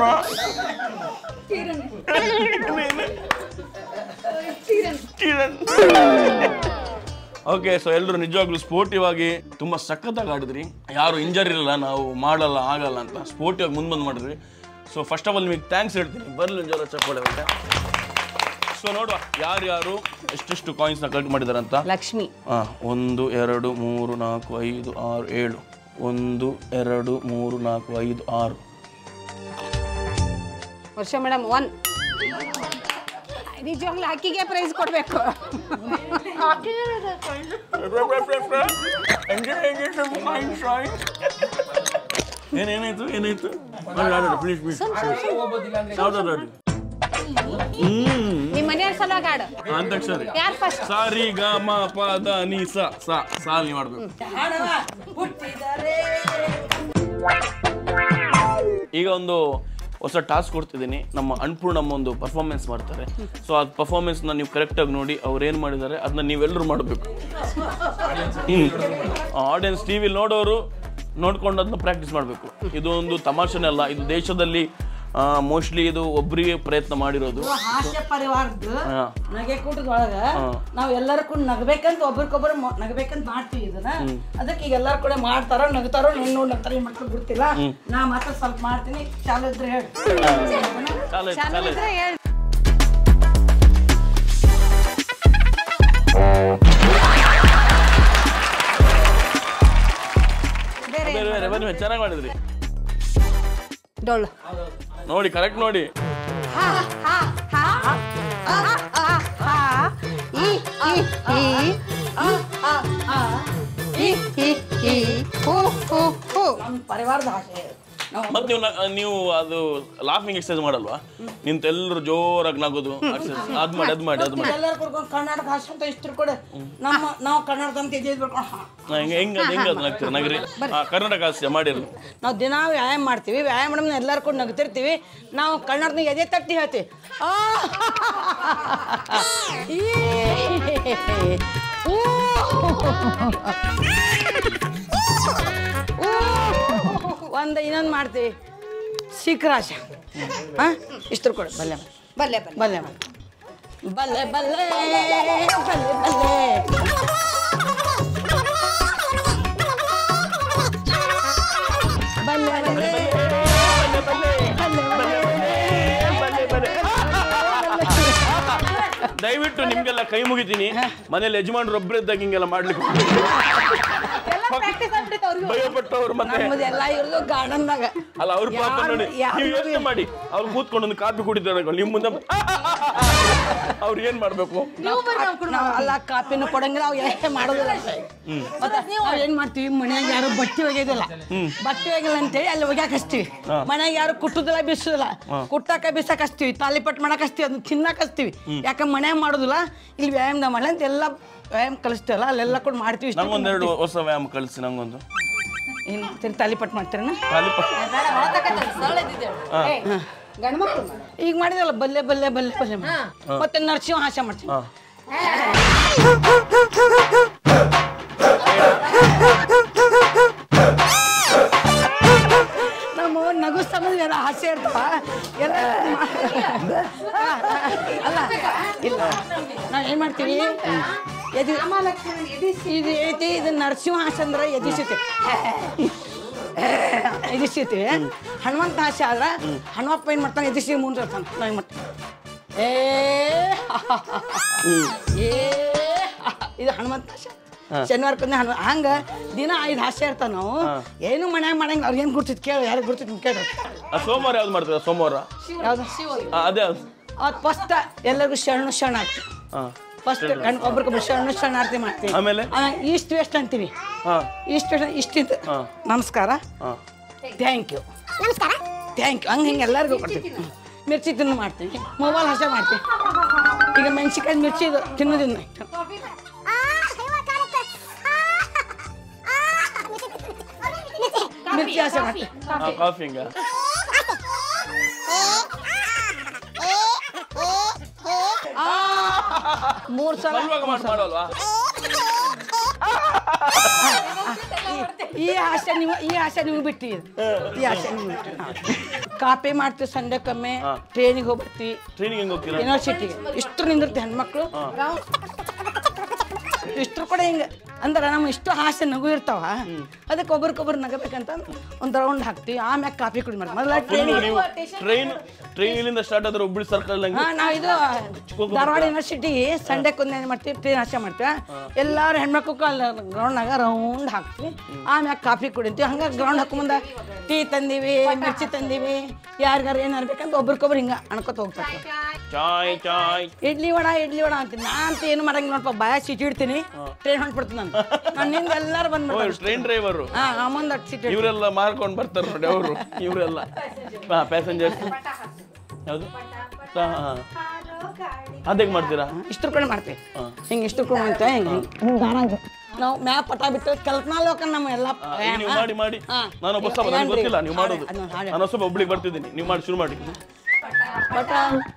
ಓಕೆ ಸೊ ಎಲ್ಲರೂ ನಿಜವಾಗ್ಲೂ ಸ್ಪೋರ್ಟಿವ್ ಆಗಿ ತುಂಬಾ ಸಖತ್ತಾಗಿ ಆಡಿದ್ರಿ ಯಾರು ಇಂಜರಿ ಇಲ್ಲ ನಾವು ಮಾಡಲ್ಲ ಆಗಲ್ಲ ಅಂತ ಸ್ಪೋರ್ಟಿವ್ ಆಗಿ ಮುಂದೆ ಬಂದು ಮಾಡಿದ್ರಿ ಸೊ ಫಸ್ಟ್ ಆಫ್ ಆಲ್ ನಿಮಗೆ ಥ್ಯಾಂಕ್ಸ್ ಹೇಳ್ತೀನಿ ಬರ್ಲಿ ಜೋರ ಚಪ್ಪಾಳೆ ಅಂತ ಸೊ ನೋಡುವ ಯಾರ್ಯಾರು ಎಷ್ಟೆಷ್ಟು ಕಾಯಿನ್ಸ್ನ ಕಲೆಕ್ಟ್ ಮಾಡಿದ್ದಾರೆ ಅಂತ ಲಕ್ಷ್ಮಿ ಹಾ ಒಂದು ಎರಡು ಮೂರು ನಾಲ್ಕು ಐದು ಆರು ಏಳು ಒಂದು ಎರಡು ಮೂರು ನಾಲ್ಕು ಐದು ಆರು ವರ್ಷ ಮೇಡಮ್ ಒನ್ ನಿಜವಾಗ್ಲೂ ಅಕ್ಕಿಗೆ ಪ್ರೈಸ್ ಕೊಡಬೇಕು ಏನೇನಾಯ್ತು ಏನಾಯ್ತು ಪ್ಲೀಸ್ ಪ್ಲೀಸ್ ಯಾವ್ದಾದ್ರು ಹ್ಮ್ ನಿಮ್ಮ ಮನೆಯವ್ರ ಸಲುವಾಗಿ ಆಡು ಅಂತಾಕ್ಷರಿ ಯಾರು ಫಸ್ಟ್ ಸಾರಿ ಗ ಮ ಪ ದ ನಿ ಸ ಸ ಸಾಲ್ ನೀವು ಮಾಡ್ಬೇಕು ಈಗ ಒಂದು ಹೊಸ ಟಾಸ್ಕ್ ಕೊಡ್ತಿದ್ದೀನಿ ನಮ್ಮ ಅನ್ಪೂರ್ಣಮ್ಮ ಒಂದು ಪರ್ಫಾರ್ಮೆನ್ಸ್ ಮಾಡ್ತಾರೆ ಸೊ ಆ ಪರ್ಫಾರ್ಮೆನ್ಸ್ನ ನೀವು ಕರೆಕ್ಟಾಗಿ ನೋಡಿ ಅವ್ರು ಏನು ಮಾಡಿದ್ದಾರೆ ಅದನ್ನ ನೀವೆಲ್ಲರೂ ಮಾಡಬೇಕು ಆಡಿಯನ್ಸ್ ಟಿ ವಿಲಿ ನೋಡೋರು ನೋಡ್ಕೊಂಡು ಅದನ್ನ ಪ್ರಾಕ್ಟೀಸ್ ಮಾಡಬೇಕು ಇದು ಒಂದು ತಮಾಷೆನೇ ಅಲ್ಲ ಇದು ದೇಶದಲ್ಲಿ ಮೋಸ್ಟ್ಲಿ ಇದು ಒಬ್ಬರಿಗೆ ಪ್ರಯತ್ನ ಮಾಡಿರೋದು ಹಾಸ್ಯ ಪರಿವಾರದ್ದು ಹಾ. ನಗೆ ಕೂಟದೊಳಗ ನಾವ್ ಎಲ್ಲರೂ ಕೂಡ ನಗಬೇಕಂತ ಒಬ್ರಿಗೊಬ್ರು ಮ- ನಗಬೇಕಂತ ಮಾಡ್ತೀವಿ ಇದನ್ನ ಅದಕ್ಕೆ ಈಗ ಎಲ್ಲಾರು ಕೂಡ ಮಾಡ್ತಾರೋ ನಗ್ತಾರೋ ನಿನ್ನ ನೋಡಿ ನಗ್ತಾರೋ ಏನ್ ಮಕ್ಳು ಗೊತ್ತಿಲ್ಲ ನಾ ಮಾತ್ರ ಸ್ವಲ್ಪ ಮಾಡ್ತೀನಿ ಚಾಲು ಇದ್ರೆ ಹೇಳಿ ಚಾಲೆಂಜ್ ಚಾಲೆಂಜ್ ಇದ್ರೆ ಹೇಳ್ ಬೇರೆ ಬೇರೆ ಬೇರೆ ಬನ್ನಿ ಚೆನ್ನಾಗಿ ಮಾಡಿದ್ರಿ ಡೊಳ್ಳು ನೋಡಿ ಕರೆಕ್ಟ್ ನೋಡಿ ಹಾ ಹಾ ಹಾ ಆ, ಆ, ಆ, ಈ ಈ ಈ ಆ, ಆ, ಆ, ಈ ಈ ಈ ಹೂ ಹೂ ಹೂ ನಮ್ಮ ಪರಿವಾರದ ಭಾಷೆ ನಾವು ಮತ್ತೆ ನೀವು ನ- ನೀವು ಅದು ಲಾಫಿಂಗ್ ಎಕ್ಸರ್ಸೈಸ್ ಮಾಡಲ್ವಾ ನಿಂತ ಎಲ್ಲರೂ ಜೋರಾಗಿ ನಗೋದು exercise. ಅದ್ ಮಾಡಿ ಅದ್ ಮಾಡಿ ಅದ್ ಮಾಡಿ ಎಲ್ಲರೂ ಕುಡ್ಕೊಂಡು ಕರ್ನಾಟಕ ಭಾಷೆ ಅಂತ ಇಷ್ಟ್ರು ಕೂಡ ನಮ್ಮ ನಾವು ಕನ್ನಡದ ಅಂತ ಇದ್ದೀವಿ ಬರ್ಕೊಂಡು ಹಾ. ಹಾ, ಹೆಂಗ್ ಹೆಂಗ್ ಅದ್ ಹೆಂಗ್ ಅದ್ ನಗ್ತೀರ ನಗರಿ ಹಾ, ಕರ್ನಾಟಕ ಹಾಸ್ಯ ಮಾಡಿರಿ ನಾವು ದಿನ ವ್ಯಾಯಾಮ ಮಾಡ್ತೀವಿ ವ್ಯಾಯಾಮ ಮಾಡಿದ್ರೆ ಎಲ್ಲರೂ ಕೂಡ ನಗ್ತಿರ್ತೀವಿ ನಾವು ಕನ್ನಡದ ಎದೆ ತಟ್ಟಿ ಹೇಳ್ತೀವಿ ಆ! ಈ! ಊ! ಊ! ಒಂದು ಇನ್ನೊಂದು ಮಾಡ್ತೀವಿ ಶೀಘ್ರಾಶ ಹಾಂ ಇಷ್ಟ್ರು ಕೊಡು ಬಲ್ಲೆ ಬಲ್ಲೆ ಬಲ್ಲೆ ಬಲ್ಲೆ ಬಲ್ಲೆ ಬಲ್ಲೆ ಬಲ್ಲೆ ಬಲ್ಲೆ ಬಲ್ಲೆ ಬಲ್ಲೆ ದಯವಿಟ್ಟು ನಿಮ್ಗೆಲ್ಲ ಕೈ ಮುಗಿತೀನಿ ಮನೇಲಿ ಯಜಮಾನ್ರು ಒಬ್ರು ಇದ್ದಾಗ ಹಿಂಗೆಲ್ಲ ಮಾಡ್ಲಿಕ್ಕೆ ಭಯಪಟ್ಟವ್ರು ಮತ್ತೆ ನಮ್ಮದು ಎಲ್ಲ ಇರೋದು ಗಾರ್ಡನ್ದಾಗ ಅಲ್ಲ ಅವ್ರ ಪಾಪ ಯಾರು- ನೋಡಿ ಯಾರು ನೀವು ಯೋಚನೆ ಮಾಡಿ ಅವ್ರು ಕೂತ್ಕೊಂಡು ಒಂದು ಕಾಪಿ ಕುಡಿತಾರೆ ನಿಮ್ ಮುಂದೆ ಅವ್ರು ಏನ್ ಮಾಡ್ಬೇಕು ನಾವು ಅಲ್ಲ ಕಾಪಿನೂ ಕೊಡಂಗಿಲ್ಲ ಅವು ಏನೇ ಮಾಡೋದಿಲ್ಲ ಅಷ್ಟೇ. ಮತ್ತೆ ನಾವು ಏನ್ ಮಾಡ್ತೀವಿ ಮನ್ಯಾಗ ಯಾರು ಬಟ್ಟೆ ಒಗೆಯೋದಿಲ್ಲ ಬಟ್ಟೆ ಒಗೆಯಲ್ಲ ಅಂತೇಳಿ ಅಲ್ಲಿ ಒಗ್ಯಾಕ ಹಚ್ತೀವಿ ಮನ್ಯಾಗ ಯಾರು ಕುಟ್ಟುದಿಲ್ಲ ಬಿಸುದಿಲ್ಲ ಕುಟ್ಟಾಕ ಬಿಸಾಕ ಹಚ್ತೀವಿ ತಾಲಿಪಟ್ ಮಾಡಕ್ ಹಚ್ತೀವಿ ಅದನ್ನ ತಿನ್ನಕ್ ಹಚ್ತೀವಿ ಯಾಕೆ ಮನ್ಯಾಗ ಮಾಡೋದಿಲ್ಲ ಇಲ್ಲಿ ವ್ಯಾಯಾಮ ಮಾಡಲ್ಲ ಅಂತ ಎಲ್ಲ ವ್ಯಾಯಾಮ ಕಲಿಸ್ತೀವಲ್ಲ ಅಲ್ಲೆಲ್ಲ ಕೂಡ ಮಾಡ್ತೀವಿ ಇಷ್ಟು ನಂಗೊಂದೆರಡು ಹೊಸ ವ್ಯಾಯಾಮ ಕಳಿಸಿ ನಂಗೊಂದು ಏನ್ ಮಾಡ್ತೀರಿ ತಾಲಿಪಟ್ ಮಾಡ್ತೀರನ ತಾಲಿಪ- ಗಂಡ್ಮಕ್ಳು ಈಗ ಮಾಡಿದಲ್ಲ ಬಲ್ಲೆ ಬಲ್ಲೆ ಬಲ್ಲೆ ಬಲ್ಲೆ ಮಾಡಿ. ಮತ್ತೆ ನರಸಿಂಹ ಹಾಸ್ಯ ಮಾಡ್ತೀವಿ ಹಾ. ನಮ್ಮ ನಗು ಸಮಯ ಎಲ್ಲ ಹಾಸ್ಯ ಇರ್ತಾವ ಎಲ್ಲ ಅಲ್ಲ ಇಲ್ಲ ನಾವು ಏನು ಮಾಡ್ತೀವಿ ಎದಿ ಇದು ಐತಿ ಇದು ನರಸಿಂಹ ಹಾಸ್ಯ ಅಂದ್ರೆ ಎದಿಸುತ್ತೆ ಎದಿಸ್ತೀವಿ ಹನುಮಂತ ಹಾಸ್ಯ ಆದ್ರೆ ಹನುಮಪ್ಪ ಏನು ಮಾಡ್ತಾನೆ ಎದಿಸಿ ಮುಂದೆ ಇರ್ತಾನೆ ನಾವು ಏನು ಮಾಡ್ತೀವಿ ಏ ಏ ಇದು ಹನುಮಂತ ಹಾಸ್ಯ ಶನಿವಾರ ಕೊಂದ ಹನುಮ ಹಂಗ ದಿನ ಐದು ಹಾಸ್ಯ ಇರ್ತಾವ ನಾವು ಏನು ಮನ್ಯಾಗ ಮಾಡಂಗಿಲ್ಲ ಅವ್ರಿಗೆ ಏನು ಗುರ್ತಿತ್ತು ಕೇಳು ಯಾರಿಗೆ ಗುರ್ತಿತ್ತು ಕೇಳ್ರಿ ಆ, ಸೋಮವಾರ ಯಾವ್ದು ಮಾಡ್ತೀರಾ ಸೋಮವಾರ ಯಾವ್ದು ಆ, ಅದೇ ಯಾವ್ದು ಅವತ್ತು ಫಸ್ಟ್ ಎಲ್ಲರಿಗೂ ಶರಣ ಶರಣ ಆಗ್ತೀವಿ ಹಾ ಫಸ್ಟ್ ಕಣ್ ಒಬ್ರಿಗೊಬ್ರು ಶರಣ ಶರಣಾರ್ಥಿ ಮಾಡ್ತೀವಿ ಆಮೇಲೆ? ಈಸ್ಟ್ ವೆಸ್ಟ್ ಅಂತೀವಿ ಹಾ ಈಸ್ಟ್ ವೆಸ್ಟ್ ಇಷ್ಟಿದ್ದು ನಮಸ್ಕಾರ ಹಾ ಥ್ಯಾಂಕ್ ಯು ನಮಸ್ಕಾರ ಥ್ಯಾಂಕ್ ಯು ಹಂಗೆ ಹಿಂಗೆ ಎಲ್ಲರಿಗೂ ಕೊಡ್ತೀವಿ ಹ್ಮ್. ಮಿರ್ಚಿ ತಿನ್ನು ಮಾಡ್ತೀವಿ ಮೊಬೈಲ್ ಹಸ ಮಾಡ್ತೀವಿ ಈಗ ಮೆಣಸಿನ್ಕಾಯಿ ಮಿರ್ಚಿ ಇದು ತಿನ್ನೋದಿಲ್ಲ ಮಿರ್ಚಿ ಹಸ ಮಾಡ್ತೀವಿ ಹಾ ಕಾಫಿ ಹಿಂಗ ಮೂರ್ ಸಲ ಮಲ್ವಾಗ ಮಾಡಿ ಮಾಡೋಲ್ವಾ ಈ ಆಸೆ ನೀವು ಈ ಆಸೆ ನೀವು ಬಿಟ್ಟಿ ಈ ಆಸೆ ನೀವು ಬಿಟ್ಟಿ ಕಾಪಿ ಮಾಡ್ತೀವಿ ಸಂಡೆಕೊಮ್ಮೆ ಟ್ರೈನಿಗೆ ಹೋಗ್ಬರ್ತೀವಿ ಟ್ರೈನಿಂಗ್ ಹೆಂಗ್ ಹೋಗ್ತೀರಾ ಯೂನಿವರ್ಸಿಟಿಗೆ ಇಷ್ಟು ನಿಂದಿರ್ತಿ ಹೆಣ್ಮಕ್ಳು ಇಷ್ಟ್ರು ಕೂಡ ಹಿಂಗೆ ಅಂದ್ರೆ ನಮ್ಮ ಇಷ್ಟು ಹಾಸ್ಯ ನಗು ಇರ್ತಾವ ಅದಕ್ಕೆ ಒಬ್ರಿಗೊಬ್ರು ನಗಬೇಕಂತ ಒಂದು ರೌಂಡ್ ಹಾಕ್ತಿವಿ ಆಮ್ಯಾಗ ಕಾಫಿ ಕುಡಿ ಮಾಡಿ ಮೊದಲ ಟ್ರೈನಿಗೆ ನೀವು ಟ್ರೈನ್ ಟ್ರೈನ್ ಇಲ್ಲಿಂದ ಸ್ಟಾರ್ಟ್ ಆದ್ರೆ ಹುಬ್ಳಿ ಸರ್ಕಲ್ ಹಂಗೆ ಹಾ ನಾವು ಇದು ಧಾರವಾಡ ಯೂನಿವರ್ಸಿಟಿ ಸಂಡೆ ಕುಂದ ಏನು ಮಾಡ್ತೀವಿ ಟ್ರೈನ್ ಹಾಸ್ಯ ಮಾಡ್ತೀವಿ ಎಲ್ಲಾರು ಹೆಣ್ಮಕ್ಳು ಗ್ರೌಂಡ್ನಾಗ ರೌಂಡ್ ಹಾಕ್ತೀವಿ ಆಮ್ಯಾಗ ಕಾಫಿ ಕುಡಿತೀವಿ ಹಂಗೆ ಗ್ರೌಂಡ್ ಹಾಕೊಂಬಂದ ಟೀ ತಂದೀವಿ ಮಿರ್ಚಿ ತಂದೀವಿ ಯಾರಿಗಾರ ಏನು ಅನ್ಬೇಕಂತ ಒಬ್ರಿಗೊಬ್ರು ಹಿಂಗೆ ಅನ್ಕೋತ ಹೋಗ್ತಾರೆ ಚಾಯ್ ಚಾಯ್ ಇಡ್ಲಿ ವಡ ಇಡ್ಲಿ ವಡ ಅಂತೀನಿ ನಾ ಅಂತ ಏನು ಮಾಡಂಗಿಲ್ಲ ನೋಡಪ್ಪ ಬಾಯ ಸಿಟಿ ಇಡ್ತೀನಿ ಟ್ರೈನ್ ಹೊಂಟ್ಬಿಡ್ತೀನಿ ನಾನು ನನ್ನಿಂದ ಎಲ್ಲರೂ ಬಂದ್ಬಿಡ್ತಾರೆ ಟ್ರೈನ್ ಡ್ರೈವರು ಹಾ ಆಮಂದ್ ಸಿಟಿ ಇವರೆಲ್ಲ ಮಾರ್ಕೊಂಡು ಬರ್ತಾರೆ ನೋಡಿ ಅವರು ಇವರೆಲ್ಲ ಹಾ ಪ್ಯಾಸೆಂಜರ್ಸ್ ಯಾವುದು ಹಾ ಹಾ ಅದೇಗ್ ಮಾಡ್ತೀರಾ ಇಷ್ಟ್ರ ಕಡೆ ಮಾಡ್ತೀವಿ ಹಿಂಗೆ ಇಷ್ಟ್ರ ಕಡೆ ಮಾಡ್ತೇವೆ ಹಿಂಗೆ ಹಿಂಗೆ ನಾವು ಮ್ಯಾ ಪಟ ಬಿಟ್ಟು ಕಲ್ಪನಾ ಲೋಕ ನಮ್ಮ ಎಲ್ಲ ಈಗ ನೀವು ಮಾಡಿ ಮಾಡಿ ಹಾ. ನಾನು ಹೊಸ ನನಗೆ ಗೊತ್ತಿಲ್ಲ ನೀವು ಮಾಡೋದು ಅದನ್ನ ಹಾಡು. ನಾನು ಹೊಸ ಒಬ್ಳಿಗೆ ಬರ್ತಿದ್ದೀನಿ ನೀವು ಮಾಡಿ ಶುರು ಮಾಡಿ ಪಟ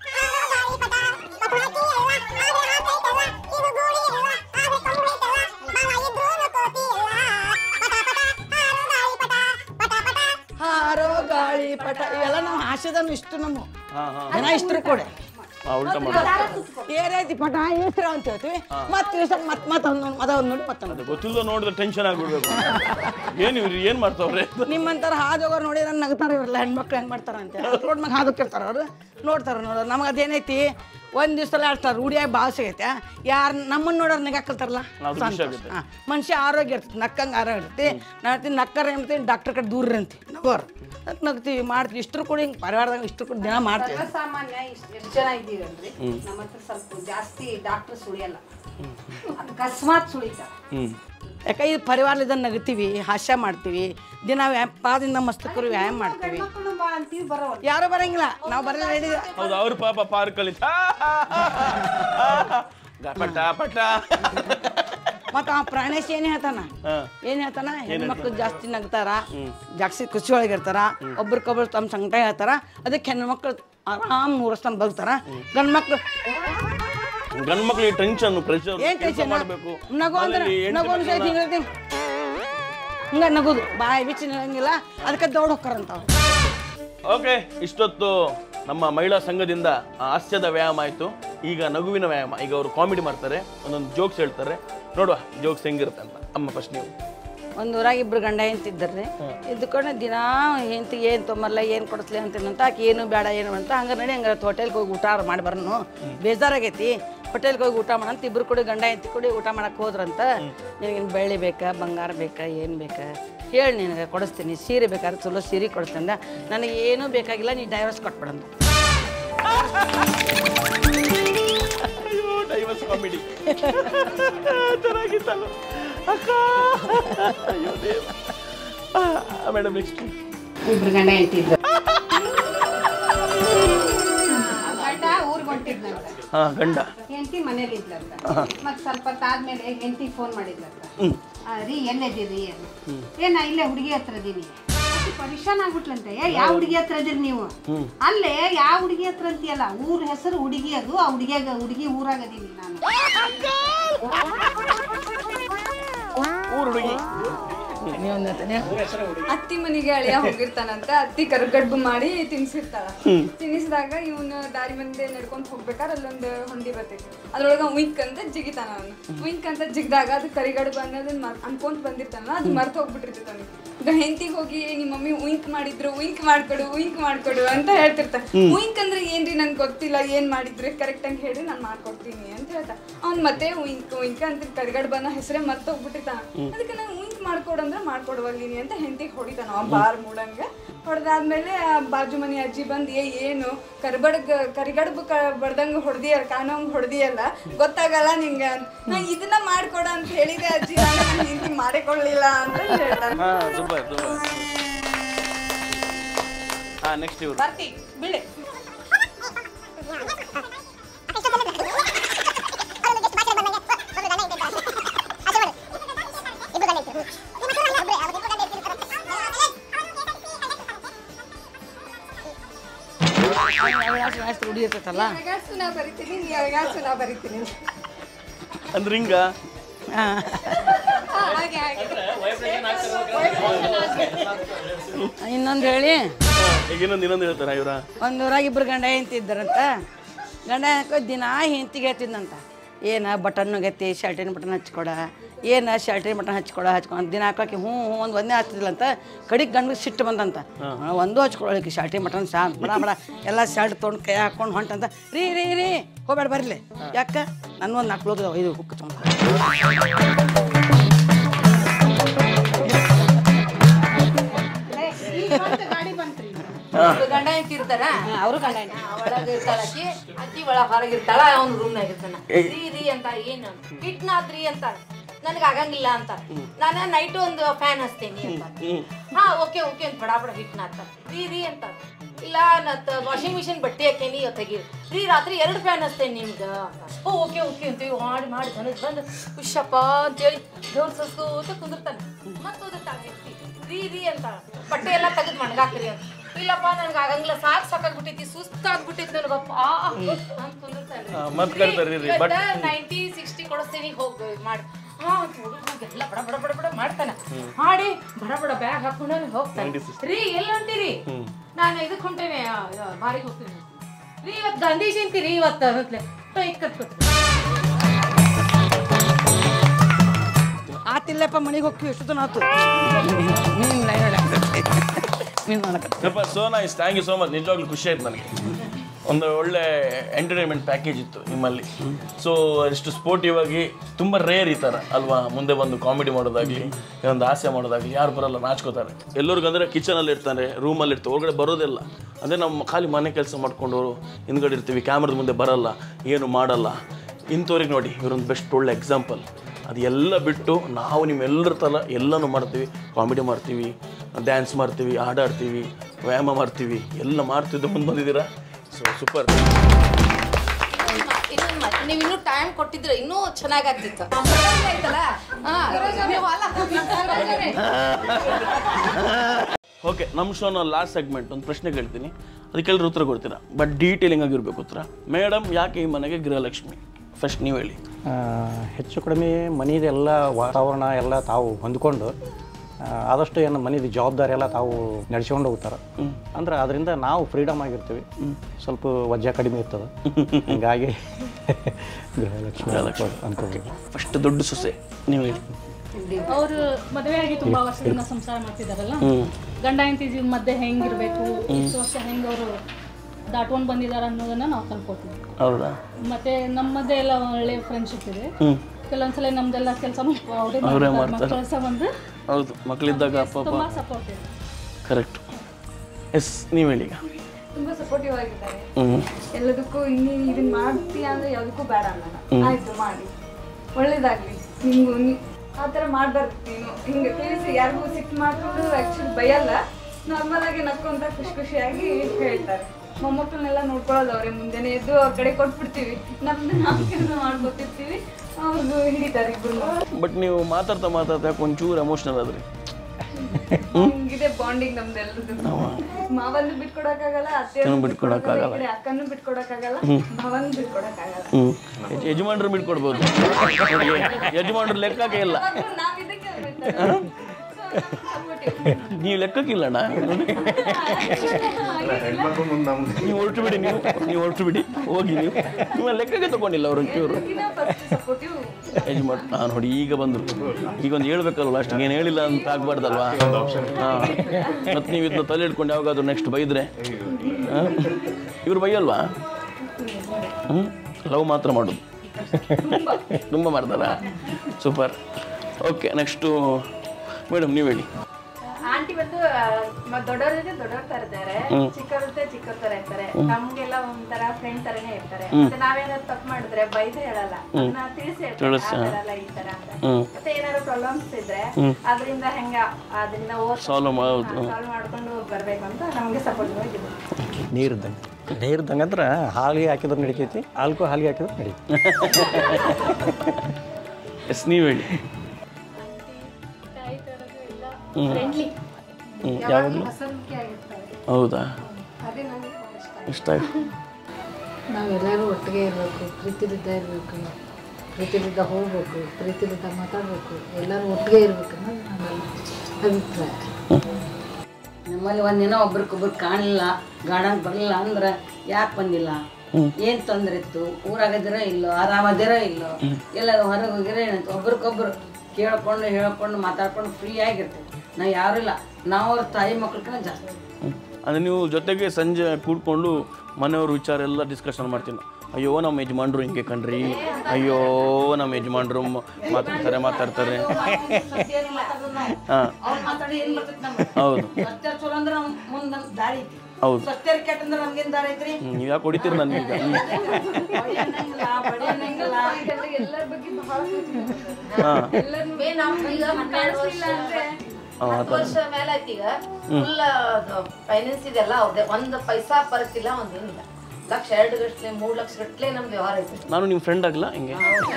ಹಾರೋ ಗಾಳಿ ಪಟ ಇವೆಲ್ಲ ನಾವು ಹಾಸ್ಯದನ್ನು ಇಷ್ಟು ನಮ್ಮ ಹಾ ಹಾ ಜನ ಇಷ್ಟ್ರು ಕೂಡ ಹಾ ಉಲ್ಟಾ ಮಾಡಿ ಏನೈತಿ ಪಟ ಹೆಸರು ಅಂತ ಹೇಳ್ತೀವಿ ಮತ್ತೆ ದಿವಸ ಮತ್ತೆ ಮತ್ತೆ ಒಂದು ಮದ ಒಂದು ನೋಡಿ ಮತ್ತೊಂದು ಗೊತ್ತಿಲ್ಲ ನೋಡಿದ್ರೆ ಟೆನ್ಷನ್ ಆಗ್ಬಿಡ್ಬೇಕು ಏನು ಇವ್ರು ಏನು ಮಾಡ್ತಾವ್ರೆ ನಿಮ್ಮಂತರ ಹಾದೋಗೋರು ನೋಡಿ ನನ್ನ ನಗ್ತಾರೆ ಇವ್ರೆಲ್ಲ ಹೆಣ್ಮಕ್ಳು ಹೆಂಗೆ ಮಾಡ್ತಾರ ಅಂತ ರೋಡ್ ಮ್ಯಾಗ ಹಾದೋಕಿರ್ತಾರ ಅವರು ನೋಡ್ತಾರ ನೋಡ ನಮಗೆ ಅದೇನೈತಿ ಒಂದು ದಿವ್ಸ ಆಡ್ತಾರೆ ರೂಢಿಯಾಗಿ ಭಾಳ ಸಿಗೈತೆ ಯಾರು ನಮ್ಮನ್ನು ನೋಡೋರು ನಗಾಕಲ್ತಾರಲ್ಲ ಅದು ಖುಷಿ ಆಗುತ್ತೆ. ಹಾಂ ಮನುಷ್ಯ ಆರೋಗ್ಯ ಇರ್ತದೆ ನಕ್ಕಂಗೆ ಆರೋಗ್ಯ ಇರ್ತೈತಿ ನಾನು ನಕ್ಕರ ಏನ್ತೀವಿ ಡಾಕ್ಟರ್ ಕಡೆ ದೂರ ಅಂತೀವಿ ನಗೋರು ಅದಕ್ಕೆ ನಗ್ತೀವಿ ಮಾಡ್ತೀವಿ ಇಷ್ಟರು ಕೂಡ ಹಿಂಗೆ ಪರಿವಾರದಾಗ ಇಷ್ಟರು ಕೂಡ ದಿನ ಮಾಡ್ತೀವಿ ಸಾಮಾನ್ಯ ಎಷ್ಟು ಜನ ಇದ್ದೀರಲ್ರಿ ನಮ್ಮ ಹತ್ರ ಸ್ವಲ್ಪ ಜಾಸ್ತಿ ಡಾಕ್ಟರ್ ಸುಳಿಯಲ್ಲ ಅಕಸ್ಮಾತ್ ಸುಳಿತಾರೆ ಹ್ಞೂ ಯಾಕೆ ಇದು ಪರಿವಾರದಿಂದ ನಗ್ತೀವಿ ಹಾಸ್ಯ ಮಾಡ್ತೀವಿ ದಿನ ವ್ಯಾಯಾಮ ಪಾದಿಂದ ಮಸ್ತಕರು ವ್ಯಾಯಾಮ ಮಾಡ್ತೀವಿ ಮಕ್ಕಳು ಬಾ ಅಂತೀವಿ ಬರೋವಲ್ಲ ಯಾರು ಬರಂಗಿಲ್ಲ ನಾವು ಬರಲ್ಲ ರೆಡಿ ಹೌದು ಅವ್ರ ಪಾಪ ಪಾರ್ಕಲ್ಲಿ ಪಟ ಪಟ ಮತ್ತ ಆ ಪ್ರಾಣೇಶ್ ಏನ್ ಹೇಳ್ತಾನ ಹಾ. ಏನ್ ಹೇಳ್ತಾನ ಹೆಣ್ಮಕ್ಳು ಜಾಸ್ತಿ ನಗ್ತಾರ ಜಾಸ್ತಿ ಖುಷಿ ಒಳಗಿರ್ತಾರ ಒಬ್ರಿಗೊಬ್ರು ತಮ್ಮ ಸಂಕಟ ಹೇಳ್ತಾರ ಅದಕ್ಕೆ ಹೆಣ್ಮಕ್ಳು ಆರಾಮ್ ನೂರಸ್ತಾನ ಬದುಕ್ತಾರ ಗಂಡ್ ಮಕ್ಳು ಗಂಡ್ ಮಕ್ಳಿಗೆ ಟೆನ್ಷನ್ ಪ್ರೆಷರ್ ಏನ್ ಟೆನ್ಷನ್ ಮಾಡಬೇಕು ನಗು ಅಂದ್ರೆ ನಗು ಒಂದು ಸೈತಿ ಹಿಂಗೆ ಹಿಂಗ ನಗುದು ಬಾಯಿ ಬಿಚ್ಚಿ ನಗಂಗಿಲ್ಲ ಅದಕ್ಕೆ ದೌಡ್ ಹೋಗ್ತಾರಂತ ಅವ್ರು ಓಕೆ ಇಷ್ಟೊತ್ತು ನಮ್ಮ ಮಹಿಳಾ ಸಂಘದಿಂದ ಆ ಹಾಸ್ಯದ ವ್ಯಾಯಾಮ ಆಯಿತು ಈಗ ನಗುವಿನ ವ್ಯಾಯಾಮ ಈಗ ಅವರು ಕಾಮಿಡಿ ಮಾಡ್ತಾರೆ ಒಂದೊಂದು ಜೋಕ್ಸ್ ಹೇಳ್ತಾರೆ ನೋಡುವ ಜೋಕ್ಸ್ ಹೆಂಗಿರುತ್ತೆ ಅಂತ ಅಮ್ಮ ಫಸ್ಟ್ ನೀವು ಒಂದು ಊರಾಗ ಇಬ್ರು ಗಂಡ ಹೆಂತಿದ್ದರ್ರಿ ಇದ್ಕೊಂಡು ದಿನಾ ಹೆಂತಿ ಏನು ತೊಂಬರಲ್ಲ ಏನು ಕೊಡಿಸ್ಲಿ ಅಂತೀನಂತ ಆಕೆ ಏನು ಬೇಡ ಏನು ಅಂತ ಹಂಗೆ ನಡಿ ಹಂಗಾರೆ ಹೋಟೆಲ್ಗೆ ಹೋಗಿ ಊಟ ಮಾಡಿ ಬರೋನು ಬೇಜಾರಾಗೈತಿ ಹೋಟೆಲ್ಗೆ ಹೋಗಿ ಊಟ ಮಾಡಂತ ಇಬ್ರು ಕೂಡ ಗಂಡ ಹೆಂತಿ ಕೂಡಿ ಊಟ ಮಾಡಕ್ಕೆ ಹೋದ್ರಂತ ನಿನಗೇನು ಬೆಳ್ಳಿ ಬೇಕಾ ಬಂಗಾರ ಬೇಕಾ ಏನು ಬೇಕಾ ಹೇಳಿ ನಿನಗೆ ಕೊಡಿಸ್ತೀನಿ ಸೀರೆ ಬೇಕಾದ್ರೆ ಚಲೋ ಸೀರೆ ಕೊಡಿಸ್ತೀನಿ ಅಂದ ನನಗೆ ಏನೂ ಬೇಕಾಗಿಲ್ಲ ನೀ ಡೈವರ್ಸ್ ಕೊಟ್ಬಿಡಂತ ಅಯ್ಯೋ ಡೈವರ್ಸ್ ಕಾಮಿಡಿ ಚೆನ್ನಾಗಿತ್ತಲ್ಲ ಅಕ್ಕ ಅಯ್ಯೋ ದೇವ ಮೇಡಮ್ ನೆಕ್ಸ್ಟ್ ಇಬ್ರು ಗಂಡ ಹೆಂಡ್ತಿದ್ರು ಗಂಡ ಊರ್ಗ್ ಹೊಂಟಿದ್ನಂತ ಹಾ ಗಂಡ ಹೆಂಡತಿ ಮನೇಲಿ ಇದ್ಲಂತ ಮತ್ ಸ್ವಲ್ಪ ಹೊತ್ತಾದ್ಮೇಲೆ ಹೆಂಡತಿ ಫೋನ್ ಮಾಡಿದ್ಲಂತ ಆ, ರೀ ಎಲ್ಲಿದ್ದೀರಿ ಏನು ಏ ನಾ ಇಲ್ಲೇ ಹುಡುಗಿ ಹತ್ರ ಇದೀನಿ ಪರಿಶಾನ್ ಆಗ್ಬಿಟ್ಲಂತೆ ಏ ಯಾವ ಹುಡುಗಿ ಹತ್ರ ಇದೀರಿ ನೀವು ಅಲ್ಲೇ ಯಾವ ಹುಡುಗಿ ಹತ್ರ ಅಂತೀಯಲ್ಲ ಊರ್ ಹೆಸರು ಹುಡುಗಿ ಅದು ಆ ಹುಡುಗಿಯಾಗ ಹುಡುಗಿ ಊರಾಗ ಅದೀನಿ ನಾನು ಊರು ಹುಡುಗಿ ಅತ್ತಿ ಮನೆಗೆ ಅಳಿಯ ಹೋಗಿರ್ತಾನಂತ ಅತ್ತಿ ಕರ್ಗಡ್ಬು ಮಾಡಿ ತಿನ್ಸಿರ್ತಾಳ ತಿನ್ನಿಸಿದಾಗ ಇವನು ದಾರಿ ಮುಂದೆ ನಡ್ಕೊಂಡ್ ಹೋಗ್ಬೇಕಾದ್ರೆ ಅಲ್ಲೊಂದು ಹೊಂಡಿ ಬರ್ತೈತಿ ಅದ್ರೊಳಗ ಉಯ್ಕ್ ಅಂತ ಜಿಗಿತಾನ ಅವನು ಉಯ್ಕ್ ಅಂತ ಜಿಗ್ದಾಗ ಅದು ಕರಿಗಡ್ಬು ಅನ್ನೋದನ್ನ ಮರ್ ಅನ್ಕೊಂತ ಬಂದಿರ್ತಾನಲ್ಲ ಅದು ಮರ್ತ ಹೋಗ್ಬಿಟ್ಟಿರ್ತೈತೆ ಅವನಿಗೆ ಈಗ ಹೆಂಡತಿಗೆ ಹೋಗಿ ನಿಮ್ಮ ಮಮ್ಮಿ ಉಯ್ಕ್ ಮಾಡಿದ್ರು ಉಯ್ಕ್ ಮಾಡ್ಕೊಡು ಉಯ್ಕ್ ಮಾಡ್ಕೊಡು ಅಂತ ಹೇಳ್ತಿರ್ತಾನೆ ಉಯ್ಕ್ ಅಂದ್ರೆ ಏನ್ರಿ ನನ್ಗೆ ಗೊತ್ತಿಲ್ಲ ಏನ್ ಮಾಡಿದ್ರೆ ಕರೆಕ್ಟ್ ಆಗಿ ಹೇಳಿ ನಾನು ಮಾಡ್ಕೊಡ್ತೀನಿ ಅಂತ ಹೇಳ್ತಾ ಅವ್ನ್ ಮತ್ತೆ ಉಯ್ಕ್ ಉಯ್ಕ್ ಅಂತ ಕರಿಗಡ್ಬನ ಹೆಸರೇ ಮರ್ತ ಹೋಗ್ಬಿಟ್ಟಿರ್ತಾನ ಅದಕ್ಕೆ ನಾನು ಉಯ್ಕ್ ಮಾಡ್ಕೊಡು ಅಂದ್ರೆ ಮಾಡ್ಕೊಡುವಲ್ಲಿನಿ ಅಂತ ಹೆಂಡತಿಗೆ ಹೊಡಿತಾನ ಅವ ಬಾರ್ ಮೂಡಂಗ ಹೊಡೆದಾದ್ಮೇಲೆ ಬಾಜು ಮನೆ ಅಜ್ಜಿ ಬಂದು ಏ ಏನು ಕರಿಬಡ್ಗ ಕರಿಗಡ್ಬು ಕ ಬಡ್ದಂಗ ಹೊಡೆದಿಯಲ್ಲ ಕಾನೋಂಗ್ ಹೊಡೆದಿಯಲ್ಲ ಗೊತ್ತಾಗಲ್ಲ ನಿಂಗೆ ನಾ ಇದನ್ನ ಮಾಡ್ಕೊಡ ಅಂತ ಹೇಳಿದೆ ಅಜ್ಜಿ ನಾನು ನನ್ನ ಹೆಂಡತಿ ಮಾಡಿಕೊಳ್ಳಿಲ್ಲ ಅಂತ ಹೇಳ್ತಾನೆ ಹಾ ಸೂಪರ್ ಸೂಪರ್ ಹಾ ನೆಕ್ಸ್ಟ್ ಇವರು ಬರ್ತಿ ಬಿಳೆ ರೂಢಿ ಇರ್ತೈತಲ್ಲ ಯಾವಾಗಾಸು ನಾ ಬರಿತೀನಿ ಯಾವಾಗಾಸು ನಾ ಬರಿತೀನಿ ಅಂದ್ರೆ ಹಿಂಗ ಹಾಂ ಹಾಗೆ ಹಾಗೆ ಇನ್ನೊಂದು ಹೇಳಿ ಈಗ ಇನ್ನೊಂದು ಇನ್ನೊಂದು ಹೇಳ್ತಾರ ಇವ್ರ ಒಂದು ಊರಾಗ ಇಬ್ರು ಗಂಡ ಹೆಂಡ್ತಿದ್ದಾರಂತ ಗಂಡ ಹಾಕೋ ದಿನ ಹೆಂಡ್ತಿಗೆ ಹೇಳ್ತಿದ್ದಂತ ಏನು ಬಟನ್ ಗತಿ ಶರ್ಟಿನ ಬಟನ್ ಹಚ್ಕೊಡ ಏನು ಶರ್ಟಿನ ಬಟನ್ ಹಚ್ಕೊಡ ಹಚ್ಕೊಂಡು ದಿನ ಹಾಕೋಕೆ ಹ್ಞೂ ಹ್ಞೂ ಒಂದು ಒಂದೇ ಹಚ್ತಿದ್ದಿಲ್ಲ ಅಂತ ಕಡಿಗೆ ಗಂಡಿಗೆ ಸಿಟ್ಟು ಬಂದಂತ ಆ, ಒಂದು ಹಚ್ಕೊಳಕ್ಕೆ ಶರ್ಟಿನ ಬಟನ್ ಸಾ ಬಡ ಬಡ ಎಲ್ಲ ಶರ್ಟ್ ತೊಗೊಂಡು ಕೈ ಹಾಕೊಂಡು ಹೊಂಟಂತ ರೀ ರೀ ರೀ ಹೋಗ್ಬೇಡ ಬರ್ಲಿ ಯಾಕೆ ನನ್ನ ಒಂದು ನಾಲ್ಕು ಲೋಕ ಐದು ಹುಕ್ಕ ತೊಗೊಂಡು ಗಾಡಿ ಬಂತ್ರಿ ಗಂಡ ಹೆಂಡ್ತಿರ್ತಾರ ಅವರು ಗಂಡ ಒಳಗೆ ಇರ್ತಾಳ ಆಕಿ ಅಕ್ಕಿ ಒಳಗ ಹೊರಗೆ ಇರ್ತಾಳ ಅವ್ನ ರೂಮ್ನಾಗ ಇರ್ತಾನ ರೀ ರೀ ಅಂತ ಏನು ಹಿಟ್ನಾದ್ರಿ ಅಂತ ನನಗೆ ಆಗಂಗಿಲ್ಲ ಅಂತ ನಾನು ನೈಟ್ ಒಂದು ಫ್ಯಾನ್ ಹಚ್ತೇನಿ ಅಂತ ಹಾ ಓಕೆ ಓಕೆ ಅಂತ ಬಡ ಬಡ ಹಿಟ್ನಾತ ರೀ ರೀ ಅಂತ ಇಲ್ಲ ನತ್ ವಾಷಿಂಗ್ ಮಿಷಿನ್ ಬಟ್ಟೆ ಹಾಕೇನಿ ತೆಗಿ ರೀ ರಾತ್ರಿ ಎರಡು ಫ್ಯಾನ್ ಹಚ್ತೇನೆ ನಿಮ್ಗೆ ಓ ಓಕೆ ಓಕೆ ಅಂತೀವಿ ಮಾಡಿ ಮಾಡಿ ನನಗೆ ಬಂದು ಖುಷಪ್ಪ ಅಂತೇಳಿ ದೇವ್ರ ಸಸ್ಕೋತ ಕುಂದಿರ್ತಾನೆ ಮತ್ತೆ ಓದಿರ್ತಾಳೆ ಹೆಂಡ್ತಿ. ರೀ ರೀ ಅಂತ ಬಟ್ಟೆ ಎಲ್ಲ ತೆಗೆದು ಮಣ್ಗಾಕ್ರಿ ಅಂತ ಇಲ್ಲಪ್ಪ ನನ್ಗೆ ಆಗಂಗಿಲ್ಲ ಸಾಕ್ ಸಾಕಾಗ್ಬಿಟ್ಟೈತಿ ಸುಸ್ತಾಗ್ಬಿಟ್ಟೈತಿ ನನಗಪ್ಪ ಅಂತ ಕುಂದಿರ್ತಾನೆ ಮತ್ ಕಳ್ತಾರೆ ರೀ ಬಟ್ ನೈಂಟಿ ಸಿಕ್ಸ್ಟಿ ಕೊಡಿಸ್ತೀನಿ ಹೋಗಿ ಮಾಡಿ ಹಾ ಎಲ್ಲ ಬಡ ಬಡ ಬಡ ಬಡ ಮಾಡ್ತಾನೆ ಮಾಡಿ ಬಡ ಬಡ ಬ್ಯಾಗ್ ಹಾಕೊಂಡು ಹೋಗ್ತಾನೆ ರೀ ಎಲ್ಲಿ ಹೊಂಟಿರಿ ನಾನು ಇದಕ್ಕೆ ಹೊಂಟೇನೆ ಬಾರಿಗೆ ಹೋಗ್ತೀನಿ ರೀ ಇವತ್ತು ಗಾಂಧಿ ಜಯಂತಿ ರೀ ಇವತ್ತು ಅಂತಲೇ ಬೈಕ್ ಕಟ್ಕೊತ ಆತಿಲ್ಲಪ್ಪ ಮನೆಗೆ ಹೋಗ್ತೀವಿ ಎಷ್ಟು ದಿನ ಆತು ನೀನು ನೀನು ಮಾಡಕತ್ತ ಸ್ವಲ್ಪ so nice thank you so much ನಿಜವಾಗ್ಲೂ ಖುಷಿ ಆಯ್ತು ನನಗೆ ಒಂದು ಒಳ್ಳೆ ಎಂಟರ್ಟೈನ್ಮೆಂಟ್ ಪ್ಯಾಕೇಜ್ ಇತ್ತು ನಿಮ್ಮಲ್ಲಿ ಸೊ ಇಷ್ಟು ಸ್ಪೋರ್ಟಿವ್ ಆಗಿ ತುಂಬ ರೇರ್ ಈ ಥರ ಅಲ್ವಾ ಮುಂದೆ ಬಂದು ಕಾಮಿಡಿ ಮಾಡೋದಾಗಲಿ ಒಂದು ಹಾಸ್ಯ ಮಾಡೋದಾಗಲಿ ಯಾರು ಬರಲ್ಲ ನಾಚ್ಕೋತಾರೆ ಎಲ್ಲರಿಗೂ ಅಂದರೆ ಕಿಚನಲ್ಲಿ ಇರ್ತಾರೆ ರೂಮಲ್ಲಿ ಇರ್ತಾರೆ ಹೊರಗಡೆ ಬರೋದಿಲ್ಲ ಅಂದರೆ ನಮ್ಮ ಖಾಲಿ ಮನೆ ಕೆಲಸ ಮಾಡ್ಕೊಂಡು ಹಿಂದ್ಗಡೆ ಇರ್ತೀವಿ ಕ್ಯಾಮ್ರದ ಮುಂದೆ ಬರಲ್ಲ ಏನು ಮಾಡಲ್ಲ ಇಂಥವ್ರಿಗೆ ನೋಡಿ ಇವರೊಂದು ಬೆಸ್ಟ್ ಒಳ್ಳೆ ಎಕ್ಸಾಂಪಲ್ ಅದು ಎಲ್ಲ ಬಿಟ್ಟು ನಾವು ನಿಮ್ಮೆಲ್ಲರ ಥರ ಎಲ್ಲನೂ ಮಾಡ್ತೀವಿ ಕಾಮಿಡಿ ಮಾಡ್ತೀವಿ ಡ್ಯಾನ್ಸ್ ಮಾಡ್ತೀವಿ ಹಾಡಾಡ್ತೀವಿ ವ್ಯಾಯಾಮ ಮಾಡ್ತೀವಿ ಎಲ್ಲ ಮಾಡ್ತಿದ್ದು ಮುಂದೆ ಬಂದಿದ್ದೀರಾ ಸೊ ಸೂಪರ್ ಇನ್ನೊಂದು ಮಾತು ನೀವು ಇನ್ನೂ ಟೈಮ್ ಕೊಟ್ಟಿದ್ರೆ ಇನ್ನೂ ಚೆನ್ನಾಗಾಗ್ತಿತ್ತು ಆಯ್ತಲ್ಲ ಹಾ ನೀವು ಅಲ್ಲ ಓಕೆ ನಮ್ಮ ಶೋನ ಲಾಸ್ಟ್ ಸೆಗ್ಮೆಂಟ್ ಒಂದು ಪ್ರಶ್ನೆ ಕೇಳ್ತೀನಿ ಅದಕ್ಕೆಲ್ಲರೂ ಉತ್ತರ ಕೊಡ್ತೀರಾ ಬಟ್ ಡೀಟೇಲಿಂಗ್ ಆಗಿರ್ಬೇಕು ಉತ್ತರ ಮೇಡಮ್ ಯಾಕೆ ಈ ಮನೆಗೆ ಗೃಹಲಕ್ಷ್ಮಿ ಫಸ್ಟ್ ನೀವು ಹೇಳಿ ಆ, ಹೆಚ್ಚು ಕಡಿಮೆ ಮನೆಯದೆಲ್ಲ ವಾತಾವರಣ ಎಲ್ಲ ತಾವು ಹೊಂದ್ಕೊಂಡು ಆ, ಆದಷ್ಟು ಏನು ಮನೆದು ಜವಾಬ್ದಾರಿ ಎಲ್ಲ ತಾವು ನಡೆಸ್ಕೊಂಡು ಹೋಗ್ತಾರೆ ಅಂದ್ರೆ ಅದರಿಂದ ನಾವು ಫ್ರೀಡಮ್ ಆಗಿರ್ತೀವಿ ಸ್ವಲ್ಪ ವಜ್ಜೆ ಕಡಿಮೆ ಇರ್ತದೆ ಹೀಗಾಗಿ ಗೃಹಲಕ್ಷ್ಮಿ ಅಂತ ಫಸ್ಟ್ ದೊಡ್ಡ ಸೊಸೆ ನೀವು ಹೇಳಿ ಅವರು ಮದುವೆ ಆಗಿ ತುಂಬಾ ವರ್ಷದಿಂದ ಸಂಸಾರ ಮಾಡ್ತಿದಾರಲ್ಲ ಗಂಡ ಹೆಂಡತಿ ಜೀವನ ಮಧ್ಯೆ ಹೆಂಗಿರ್ಬೇಕು ಇಷ್ಟು ವರ್ಷ ಹೆಂಗ್ ಅವರು ದಾಟ್ಕೊಂಡ್ ಬಂದಿದಾರ ಅನ್ನೋದನ್ನ ನಾವು ಕಲ್ಕೋತೀವಿ ಹೌದಾ ಮತ್ತೆ ನಮ್ಮ ಮಧ್ಯೆ ಎಲ್ಲ ಒಳ್ಳೆ ಫ್ರೆಂಡ್ಶಿಪ್ ಇದೆ ಕೆಲವೊಂದ್ಸಲ ನಮ್ದೆಲ್ಲ ಕೆಲಸ ಅವರೇ ಅವ್ರೇ ಮಾಡ್ತಾರೆ ಮಕ್ಕಳ ಸಂಬಂಧ ಹೌದು ಮಕ್ಕಳಿದ್ದಾಗ ಅಪ್ಪ ತುಂಬಾ ಸಪೋರ್ಟ್ ಇದೆ ಕರೆಕ್ಟ್ ಎಸ್ ನೀವು ಹೇಳಿ ಈಗ ತುಂಬಾ ಸಪೋರ್ಟಿವ್ ಆಗಿದ್ದಾರೆ ಹ್ಞೂ ಎಲ್ಲದಕ್ಕೂ ಇನ್ನಿ ಇದನ್ನ ಮಾಡ್ತೀಯ ಅಂದ್ರೆ ಯಾವುದಕ್ಕೂ ಬೇಡ ಅನ್ನಲ್ಲ ಆಯ್ತು ಮಾಡಿ ಒಳ್ಳೇದಾಗ್ಲಿ ನಿಂಗು ನೀ- ಆ ಥರ ಮಾಡ್ಬಾರ್ದು ನೀನು ಹಿಂಗೆ ತಿಳಿಸಿ ಯಾರಿಗೂ ಸಿಟ್ಟು ಮಾಡ್ಕೊಂಡು ಆ್ಯಕ್ಚುಲಿ ಬೈಯಲ್ಲ ನಾರ್ಮಲ್ ಆಗಿ ನಕ್ಕೊಂತ ಖುಷಿ ಖುಷಿಯಾಗಿ ಹೇಳ್ತಾರೆ ಮೊಮ್ಮಕ್ಕಳನ್ನೆಲ್ಲ ನೋಡ್ಕೊಳ್ಳೋದು ಅವ್ರೆ ಮುಂದೆನೆ ಎದ್ದು ಅವ್ರ ಕಡೆ ಕೊಟ್ಬಿಡ್ತೀವಿ ನಮ್ದು ನಾವು ಕೆಲಸ ಮಾಡ್ಕೊತಿರ್ತೀವಿ ಅವ್ರಿಗೂ ಹಿಡಿತಾರೆ ಇಬ್ರು ಬಟ್ ನೀವು ಮಾತಾಡ್ತಾ ಮಾತಾಡ್ತಾ ಯಾಕೆ ಒಂಚೂರು ಎಮೋಷ್ನಲ್ ಆದ್ರಿ ಹಿಂಗಿದೆ ಬಾಂಡಿಂಗ್ ನಮ್ದೆಲ್ಲರದು ಮಾವನ್ನು ಬಿಟ್ಕೊಡಕ್ಕಾಗಲ್ಲ ಅತ್ತೆಯನ್ನು ಬಿಟ್ಕೊಡಕ್ಕಾಗಲ್ಲ ಈ ಕಡೆ ಅಕ್ಕನ್ನು ಬಿಟ್ಕೊಡಕ್ಕಾಗಲ್ಲ ಮಾವನ್ನು ಬಿಟ್ಕೊಡಕ್ಕಾಗಲ್ಲ ಹ್ಞೂ ಯಜಮಾನ್ರು ಬಿಟ್ಕೊಡ್ಬೋದು ನೋಡಿ, ಯಜಮಾನ್ರು ಲೆಕ್ಕಕ್ಕೆ ಇಲ್ಲ ಆದ್ರೂ ನಾವಿದ್ದಕ್ಕೆ ಅವ್ರು ಇರ್ತಾರೆ. So, ನಮ್ಗೆ supportive. ನೀವು ಲೆಕ್ಕಕ್ಕಿಲ್ಲಣ್ಣ ನೀವು ಹೊರಟು ಬಿಡಿ ನೀವು ನೀವು ಹೊರಟು ಬಿಡಿ ಹೋಗಿ ನೀವು ನಿಮ್ಮ ಲೆಕ್ಕಕ್ಕೆ ತಗೊಂಡಿಲ್ಲ ಅವರು ಒಂಚೂರು ಇದಕ್ಕಿಂತ first supportive ಯಜಮಾನ್ ಹಾಂ ನೋಡಿ ಈಗ ಬಂದರು ಈಗ ಒಂದು ಹೇಳ್ಬೇಕಲ್ವ ಲಾಸ್ಟ್ ಏನು ಹೇಳಿಲ್ಲ ಅಂತ ಆಗ್ಬಾರ್ದಲ್ವಾ ಹಾಂ ಮತ್ತು ನೀವು ಇದನ್ನ ತಲೆ ಇಟ್ಕೊಂಡು ಯಾವಾಗಾದ್ರೂ ನೆಕ್ಸ್ಟ್ ಬೈದ್ರೆ ಹಾಂ ಇವ್ರು ಬೈಯಲ್ವಾ ಹ್ಞೂ ಲವ್ ಮಾತ್ರ ಮಾಡೋದು ತುಂಬ ಮಾಡ್ತಾರಾ ಸೂಪರ್ ಓಕೆ ನೆಕ್ಸ್ಟು ಮೇಡಮ್ ನೀವು ಹೇಳಿ ಆಂಟಿ ಬಂದು ದೊಡ್ಡವ್ರ ಜೊತೆ ದೊಡ್ಡವ್ರ ತರ ಇದ್ದಾರೆ ಚಿಕ್ಕವ್ರ ಜೊತೆ ಚಿಕ್ಕವ್ರ ತರ ಇರ್ತಾರೆ ನಮ್ಗೆಲ್ಲ ಒಂಥರ ಫ್ರೆಂಡ್ ತರನೇ ಇರ್ತಾರೆ ಮತ್ತೆ ನಾವೇನಾದ್ರು ತಪ್ಪು ಮಾಡಿದ್ರೆ ಬೈದು ಹೇಳಲ್ಲ ಅದನ್ನ ತಿಳಿಸಿ ಹೇಳ್ತಾರೆ ಆ ತರ ಅಲ್ಲ ಈ ತರ ಅಂತ ಮತ್ತೆ ಏನಾದ್ರು ಪ್ರಾಬ್ಲಮ್ಸ್ ಇದ್ರೆ ಅದರಿಂದ ಹೆಂಗ ಅದರಿಂದ ಸಾಲ್ವ್ ಮಾಡೋದು ಸಾಲ್ವ್ ಮಾಡ್ಕೊಂಡು ಬರ್ಬೇಕು ಅಂತ ನಮ್ಗೆ ಸಪೋರ್ಟ್ ಆಗಿದೆ ನೀರಿದ್ದಂಗೆ ನೀರಿದ್ದಂಗೆ ಅಂದ್ರೆ ಹಾಲಿಗೆ ಹಾಕಿದ್ರೆ ನಡಿತೈತಿ ಹಾಲ್ಗೂ ಹಾಲಿಗೆ ಹಾಕಿದ್ರೆ ನಡೀತೈತಿ ಎಸ್ ನೀವು ಹೇಳಿ ಹ್ಞೂ ಯಾವಾಗಲೂ ಹೌದಾ ಇಷ್ಟ ಆಯ್ತು ನಾವೆಲ್ಲರೂ ಒಟ್ಟಿಗೆ ಇರಬೇಕು ಪ್ರೀತಿಲಿದ್ದ ಇರಬೇಕು ಪ್ರೀತಿಲಿದ್ದ ಹೋಗ್ಬೇಕು ಪ್ರೀತಿಲಿದ್ದ ಮಾತಾಡಬೇಕು ಎಲ್ಲರೂ ಒಟ್ಟಿಗೆ ಇರಬೇಕು ಅನ್ನೋದು ನನ್ನ ಅಭಿಪ್ರಾಯ ನಮ್ಮಲ್ಲಿ ಒಂದಿನ ಒಬ್ರಿಗೊಬ್ರು ಕಾಣಲಿಲ್ಲ ಗಾರ್ಡನ್ ಬರಲಿಲ್ಲ ಅಂದ್ರೆ ಯಾಕೆ ಬಂದಿಲ್ಲ ಏನ್ ತೊಂದ್ರೆ ಇತ್ತು ಊರಾಗದಿರೋ ಇಲ್ಲೋ ಆರಾಮದಿರೋ ಇಲ್ಲೋ ಎಲ್ಲರೂ ಹೊರಗೆ ಹೋಗಿರೋ ಏನಂತ ಒಬ್ರಿಗೊಬ್ರು ಕೇಳ್ಕೊಂಡು ಹೇಳ್ಕೊಂಡು ಮಾತಾಡ್ಕೊಂಡು ಫ್ರೀ ಆಗಿರ್ತೀವಿ ನಾವು ಯಾರು ಇಲ್ಲ ನಾವು ಅವ್ರ ತಾಯಿ ಮಕ್ಳಕಿನ್ನ ಜಾಸ್ತಿ ಅಂದರೆ ನೀವು ಜೊತೆಗೆ ಸಂಜೆ ಕೂಡ್ಕೊಂಡು ಮನೆಯವ್ರ ವಿಚಾರ ಎಲ್ಲ ಡಿಸ್ಕಷನ್ ಮಾಡ್ತೀನಿ ಅಯ್ಯೋ ನಮ್ಮ ಯಜಮಾನ್ರು ಹಿಂಗೆ ಕಣ್ರಿ ಅಯ್ಯೋ ನಮ್ಮ ಯಜಮಾನ್ರು ಮ- ಮಾತಾಡ್ತಾರೆ ಮಾತಾಡ್ತಾರೆ ಹಾಂ ಅವ್ರು ಮಾತಾಡಿ ಏನ್ ಬರ್ತೈತಿ ನಮ್ಗೆ ಹೌದು ಸ್ವಚ್ಛ ಚಲೋ ಅಂದ್ರೆ ನಮ್ ಮುಂದೆ ನಮ್ ದಾರಿ ಐತಿ ಹೌದು ಸ್ವಚ್ಛ ಕೆಟ್ಟ ಅಂದ್ರೆ ನಮ್ಗೇನ್ ದಾರಿ ಐತ್ರಿ ನೀವು ಯಾಕೆ ಹೊಡಿತೀರಿ ನನಗೆ ಬಡಿ ಅನ್ನಂಗಿಲ್ಲ ಬಡಿ ಅನ್ನಂಗಿಲ್ಲ ಎಲ್ಲರ ಬಗ್ಗೆ ಬಹಳ ಹಾಂ ಬೇ ನಮ್ಗ್ ಈಗ ಹನ್ನೆರಡು ವರ್ಷ ಹತ್ತು ವರ್ಷ ಮೇಲೆ ಆಯ್ತು ಈಗ ಫುಲ್ ಫೈನಾನ್ಸ್ ಇದೆಲ್ಲ ಅವ್ರದ್ದೇ ಒಂದು ಪೈಸಾ ಬರುತ್ತಿಲ್ಲ ಒಂದೇನಿಲ್ಲ ಲಕ್ಷ ಎರಡು ಗಟ್ಲೆ ಮೂರು ಲಕ್ಷ ಗಟ್ಲೆ ನಮ್ದು ವ್ಯವಹಾರ ಐತೆ ನಾನು ನಿಮ್ಮ ಫ್ರೆಂಡ್ ಆಗಲ್ಲ ಹಿಂಗೆ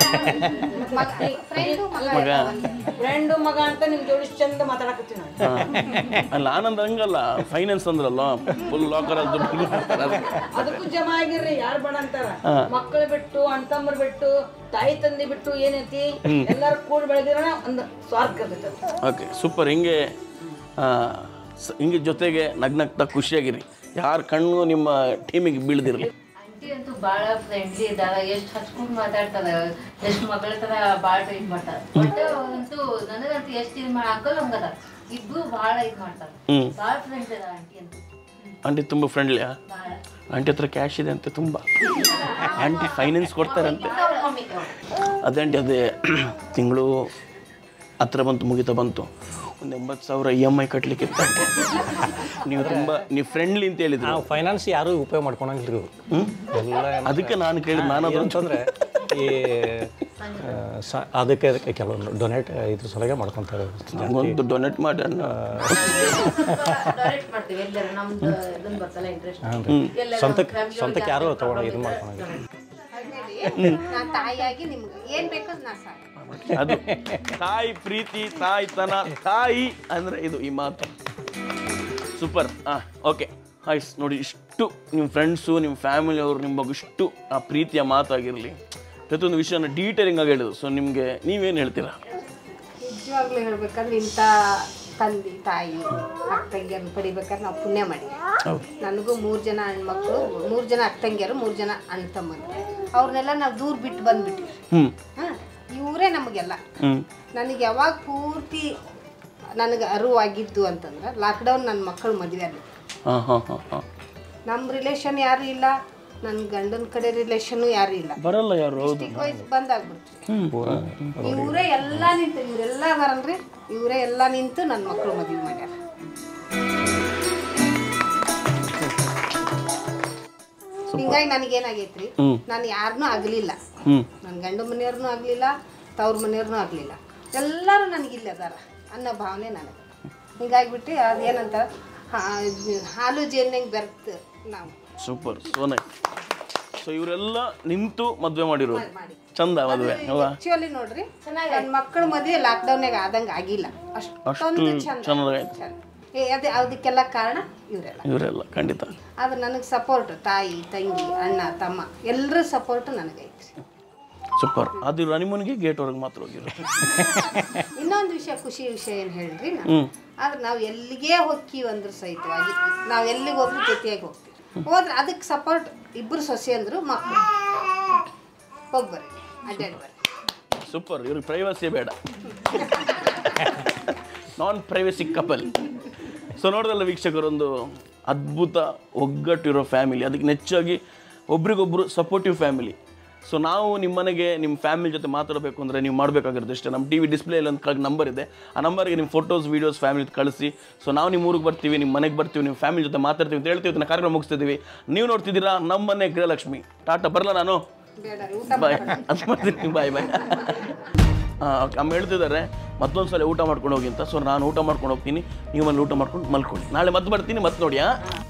ಮಗ ಫ್ರೆಂಡು ಮಗ ಅಂತ ನಿಮ್ ಜೋಡಿ ಇಷ್ಟ್ ಚಂದ ಮಾತಾಡಕತ್ತೀವಿ ನಾವು ಹಾಂ ಅಲ್ಲ ಆನಂದ್ ಹಂಗಲ್ಲ ಫೈನಾನ್ಸ್ ಅಂದ್ರಲ್ಲ ಫುಲ್ ಲಾಕರ್ ದುಡ್ಡು ಮಾಡ್ತಾರೆ ಅದಕ್ಕೆ ಅದಕ್ಕೂ ಜಮಾ ಆಗಿರ್ರಿ ಯಾರು ಬೇಡ ಅಂತಾರ ಮಕ್ಕಳು ಬಿಟ್ಟು ಅಣ್ತಮ್ಮರ್ ಬಿಟ್ಟು ತಾಯಿ ತಂದೆ ಬಿಟ್ಟು ಏನೈತಿ ಎಲ್ಲಾರು ಕೂಡಿ ಬೆಳೆದಿರೋಣ ಒಂದು ಸ್ವಾರ್ಥ ಇರ್ತೈತಿ ಓಕೆ ಸೂಪರ್ ಹಿಂಗೆ ಆ, ಸ- ಹಿಂಗೆ ಜೊತೆಗೆ ನಗ್ನಗ್ತಾ ಖುಷಿಯಾಗಿರಿ ಯಾರ ಕಣ್ಣು ನಿಮ್ಮ ಟೀಮಿಗೆ ಬೀಳ್ದಿರಲಿ ಆಂಟಿ ಅಂತೂ ಭಾಳ ಫ್ರೆಂಡ್ಲಿ ಇದ್ದಾಳ ಎಷ್ಟು ಹಚ್ಕೊಂಡು ಮಾತಾಡ್ತಾರ ಎಷ್ಟು ಮಗಳ ತರ ಭಾಳ ಟ್ರೀಟ್ ಮಾಡ್ತಾರ ಬಟ್ ಅಂತೂ ನನಗಂತೂ ಎಷ್ಟು ಇದು ಮಾಡಿ ಅಂಕಲ್ ಹಂಗದ ಇಬ್ರು ಭಾಳ ಇದು ಮಾಡ್ತಾರ ಹ್ಮ್. ಭಾಳ ಫ್ರೆಂಡ್ಸ್ ಅದ ಆಂಟಿ ಅಂತೂ ಆಂಟಿ ತುಂಬ ಫ್ರೆಂಡ್ಲಿಯಾ ಭಾಳ ಆಂಟಿ ಹತ್ರ ಕ್ಯಾಶ್ ಇದೆ ಅಂತೆ ತುಂಬ ಆಂಟಿ ಫೈನಾನ್ಸ್ ಕೊಡ್ತಾರಂತೆ ಅದೇ ಆಂಟಿ ಅದೇ ತಿಂಗಳು ಹತ್ರ ಬಂತು ಮುಗಿತಾ ಬಂತು ಒಂದು ಎಂಬತ್ತು ಸಾವಿರ ಇ ಎಮ್ ಐ ಕಟ್ಲಿಕ್ಕೆ ಇತ್ತಂತೆ ನೀವು ತುಂಬ ನೀವು ಫ್ರೆಂಡ್ಲಿ ಅಂತ ಹೇಳಿದ್ರು ನಾವು ಫೈನಾನ್ಸ್ ಯಾರು ಉಪಯೋಗ ಮಾಡ್ಕೊಳಂಗಿಲ್ಲ ಇವ್ರು ಎಲ್ಲ ಅದಕ್ಕೆ ನಾನು ಕೇಳಿದ್ ನಾನು ಅದ್ರ ಅಂತಂದ್ರೆ ಈ ಆ, ಸ- ಅದಕ್ಕೆ ಅದಕ್ಕೆ ಕೆಲವೊಂದು ಡೊನೇಟ್ ಇದ್ರ ಸಲಗೆ ಮಾಡ್ಕೊತಾರೆ ಒಂದು ಡೊನೇಟ್ ಮಾಡಿ ಅಣ್ಣ ಡೊನೇಟ್ ಮಾಡ್ತೀವಿ ಎಲ್ಲರೂ ನಮ್ದು ಇದನ್ನ ಬರ್ತಲ್ಲ ಇಂಟ್ರೆಸ್ಟ್ ಸ್ವಂತಕ್ಕೆ ಸ್ವಂತಕ್ಕೆ ಯಾರು ತಗೊಂಡು ಇದು ಮಾಡ್ಕೊಳಂಗಿಲ್ಲ ನಾ ತಾಯಿಯಾಗಿ ನಿಮ್ಗೆ ಏನ್ ಬೇಕೋ ನಾ ಸಾಕು ಅದು ತಾಯಿ ಪ್ರೀತಿ ತಾಯ್ತನ ತಾಯಿ ಅಂದ್ರೆ ಇದು ಈ ಮಾತು ಸೂಪರ್ ಹಾಂ ಓಕೆ ಹಾಯ್ಸ್ ನೋಡಿ ಇಷ್ಟು ನಿಮ್ಮ ಫ್ರೆಂಡ್ಸು ನಿಮ್ಮ ಫ್ಯಾಮಿಲಿ ಅವರು ನಿಮ್ಮ ಬಗ್ಗೆ ಇಷ್ಟು ಆ ಪ್ರೀತಿಯ ಮಾತಾಗಿರಲಿ ಪ್ರತಿಯೊಂದು ವಿಷಯನ ಡೀಟೇಲಿಂಗ್ ಆಗಿ ಹೇಳಿದ್ರು ಸೊ ನಿಮಗೆ ನೀವೇನು ಹೇಳ್ತೀರಾ ನಿಜವಾಗ್ಲೂ ಹೇಳ್ಬೇಕಂದ್ರೆ ಇಂಥ ತಂದೆ ತಾಯಿ ಅಕ್ಕ ತಂಗಿಯರನ್ನ ಪಡಿಬೇಕಾದ್ರೆ ನಾವು ಪುಣ್ಯ ಮಾಡಿವಿ ನನಗೂ ಮೂರು ಜನ ಹೆಣ್ಮಕ್ಳು ಮೂರು ಜನ ಅಕ್ಕ ತಂಗಿಯರು ಮೂರು ಜನ ಅಣ್ಣ ತಮ್ಮಂದ್ರು ಅವ್ರನ್ನೆಲ್ಲ ನಾವು ದೂರ ಬಿಟ್ಟು ಬಂದ್ಬಿಟ್ವಿ ಹ್ಞೂ ಹಾಂ ಇವರೇ ನಮಗೆಲ್ಲ ಹ್ಞೂ ನನಗೆ ಯಾವಾಗ ಪೂರ್ತಿ ನನಗೆ ಅರಿವಾಗಿದ್ದು ಅಂತಂದ್ರೆ ಲಾಕ್ಡೌನ್ ನನ್ನ ಮಕ್ಕಳು ಮದುವೆ ಅಲ್ಲಿ ಹಾಂ ಹಾಂ ಹಾಂ ಹಾಂ ನಮ್ಮ ರಿಲೇಷನ್ ಯಾರು ಇಲ್ಲ ನನ್ನ ಗಂಡನ ಕಡೆ ರಿಲೇಷನ್ನು ಯಾರು ಇಲ್ಲ ಬರಲ್ಲ ಯಾರು ಹೌದು ವಯಸ್ಸು ಬಂದಾಗ್ಬಿಡ್ತು ಇವರೇ ಎಲ್ಲ ನಿಂತು ಇವರೆಲ್ಲ ಅದಾರಲ್ರಿ ಇವರೇ ಎಲ್ಲ ನಿಂತು ನನ್ನ ಮಕ್ಕಳು ಮದುವೆ ಮಾಡ್ಯಾರ ಹಿಂಗಾಗಿ ನನಗೇನಾಗೈತ್ರಿ ನಾನು ಯಾರನ್ನೂ ಆಗಲಿಲ್ಲ ಹ್ಞೂ ನನ್ನ ಗಂಡ ಮನೆಯವ್ರನ್ನೂ ಆಗಲಿಲ್ಲ ತವ್ರ ಮನೆಯವ್ರನ್ನೂ ಆಗಲಿಲ್ಲ ಎಲ್ಲರೂ ನನಗಿಲ್ಲ ಅದಾರ ಅನ್ನೋ ಭಾವನೆ ನನಗೆ ಹಿಂಗಾಗಿಬಿಟ್ಟು ಅದೇನಂತ ಹಾಲು ಜೇನಂಗೆ ಬೆರ್ತು ನಾವು ಸೂಪರ್ ಸೋನೆ ಸೊ ಇವರೆಲ್ಲ ನಿಂತು ಮದುವೆ ಮಾಡಿರೋದು ಚಂದ ಮದುವೆ ಅಲ್ವಾ ಆಕ್ಚುಲಿ ನೋಡ್ರಿ ನನ್ನ ಮಕ್ಕಳ ಮದುವೆ ಲಾಕ್ಡೌನ್ಯಾಗ ಆದಂಗೆ ಆಗಿಲ್ಲ ಅಷ್ಟೊಂದು ಚಂದ ಚೆನ್ನಾಗಾಯ್ತು ಚಂದ. ಏ, ಅದೇ ಅದಕ್ಕೆಲ್ಲ ಕಾರಣ ಇವರೆಲ್ಲ ಇವರೆಲ್ಲ ಖಂಡಿತ ಆದ್ರೆ ನನಗೆ ಸಪೋರ್ಟ್ ತಾಯಿ ತಂಗಿ ಅಣ್ಣ ತಮ್ಮ ಎಲ್ಲರ ಸಪೋರ್ಟ್ ನನಗೈತ್ರಿ ಸೂಪರ್ ಅದು ಹನಿಮೂನ್ಗೆ ಗೇಟ್ವರೆಗೆ ಮಾತ್ರ ಹೋಗಿರೋ ಇನ್ನೊಂದು ವಿಷಯ ಖುಷಿ ವಿಷಯ ಏನು ಹೇಳ್ರಿ ನಾನು ಆದ್ರೆ ನಾವು ಎಲ್ಲಿಗೇ ಹೋಗ್ತೀವಿ ಅಂದ್ರೆ ಸಹಿತವಾಗಿ ನಾವು ಎಲ್ಲಿಗೆ ಹೋದ್ರೂ ಜೊತೆಯಾಗಿ ಹೋಗ್ತೀವಿ ಹೋದ್ರೆ ಅದಕ್ಕೆ ಸಪೋರ್ಟ್ ಇಬ್ಬರು ಸೊಸೆ ಅಂದ್ರು ಮಕ್ಕಳು ಹೋಗಿ ಬರ್ರಿ ಅಡ್ಡಾಡಿ ಬರ್ರಿ ಸೂಪರ್ ಇವ್ರಿಗೆ ಪ್ರೈವಸಿ ಬೇಡ ನಾನ್ ಪ್ರೈವಸಿ ಕಪಲ್ ಸೊ ನೋಡಿದಲ್ಲ ವೀಕ್ಷಕರೊಂದು ಅದ್ಭುತ ಒಗ್ಗಟ್ಟಿರೋ ಫ್ಯಾಮಿಲಿ ಅದಕ್ಕೆ ಹೆಚ್ಚಾಗಿ ಒಬ್ರಿಗೊಬ್ರು ಸಪೋರ್ಟಿವ್ ಫ್ಯಾಮಿಲಿ ಸೊ ನಾವು ನಿಮ್ಮ ಮನೆಗೆ ನಿಮ್ಮ ಫ್ಯಾಮಿಲಿ ಜೊತೆ ಮಾತಾಡಬೇಕು ಅಂದರೆ ನೀವು ಮಾಡಬೇಕಾಗಿರೋದು ಇಷ್ಟೇ ನಮ್ಮ ಟಿ ವಿ ಡಿಸ್ಪ್ಲೇಲಿ ಒಂದು ಕೆಳಗೆ ನಂಬರ್ ಇದೆ ಆ ನಂಬರ್ಗೆ ನಿಮ್ಮ ಫೋಟೋಸ್ ವೀಡಿಯೋಸ್ ಫ್ಯಾಮಿಲಿ ಕಳಿಸಿ ಸೊ ನಾವು ನಿಮ್ಮ ಊರಿಗೆ ಬರ್ತೀವಿ ನಿಮ್ಮ ಮನೆಗೆ ಬರ್ತೀವಿ ನಿಮ್ಮ ಫ್ಯಾಮಿಲಿ ಜೊತೆ ಮಾತಾಡ್ತೀವಿ ಅಂತ ಹೇಳ್ತೀವಿ ಇದನ್ನ ಕಾರ್ಯಕ್ರಮ ಮುಗಿಸ್ತಿದ್ದೀವಿ ನೀವು ನೋಡ್ತಿದ್ದೀರಾ ನಮ್ಮ ಮನೆ ಗೃಹಲಕ್ಷ್ಮಿ ಟಾಟಾ ಬರಲ್ಲ ನಾನು ಬೇಡ ರೀ, ಊಟ ಬಾಯ್ ಅದು ಮಾಡ್ತೀನಿ ಬಾಯ್ ಬಾಯ್ ಅಮ್ಮ ಹೇಳ್ತಿದ್ದಾರೆ ಮತ್ತೊಂದು ಸಲ ಊಟ ಮಾಡ್ಕೊಂಡು ಹೋಗಿ ಅಂತ ಸೊ ನಾನು ಊಟ ಮಾಡ್ಕೊಂಡು ಹೋಗ್ತೀನಿ ನೀವು ಮನೇಲಿ ಊಟ ಮಾಡ್ಕೊಂಡು ಮಲ್ಕೊಳ್ಳಿ ನಾಳೆ ಮತ್ತೆ ಬರ್ತೀನಿ ಮತ್ತೆ ನೋಡಿ ಹಾಂ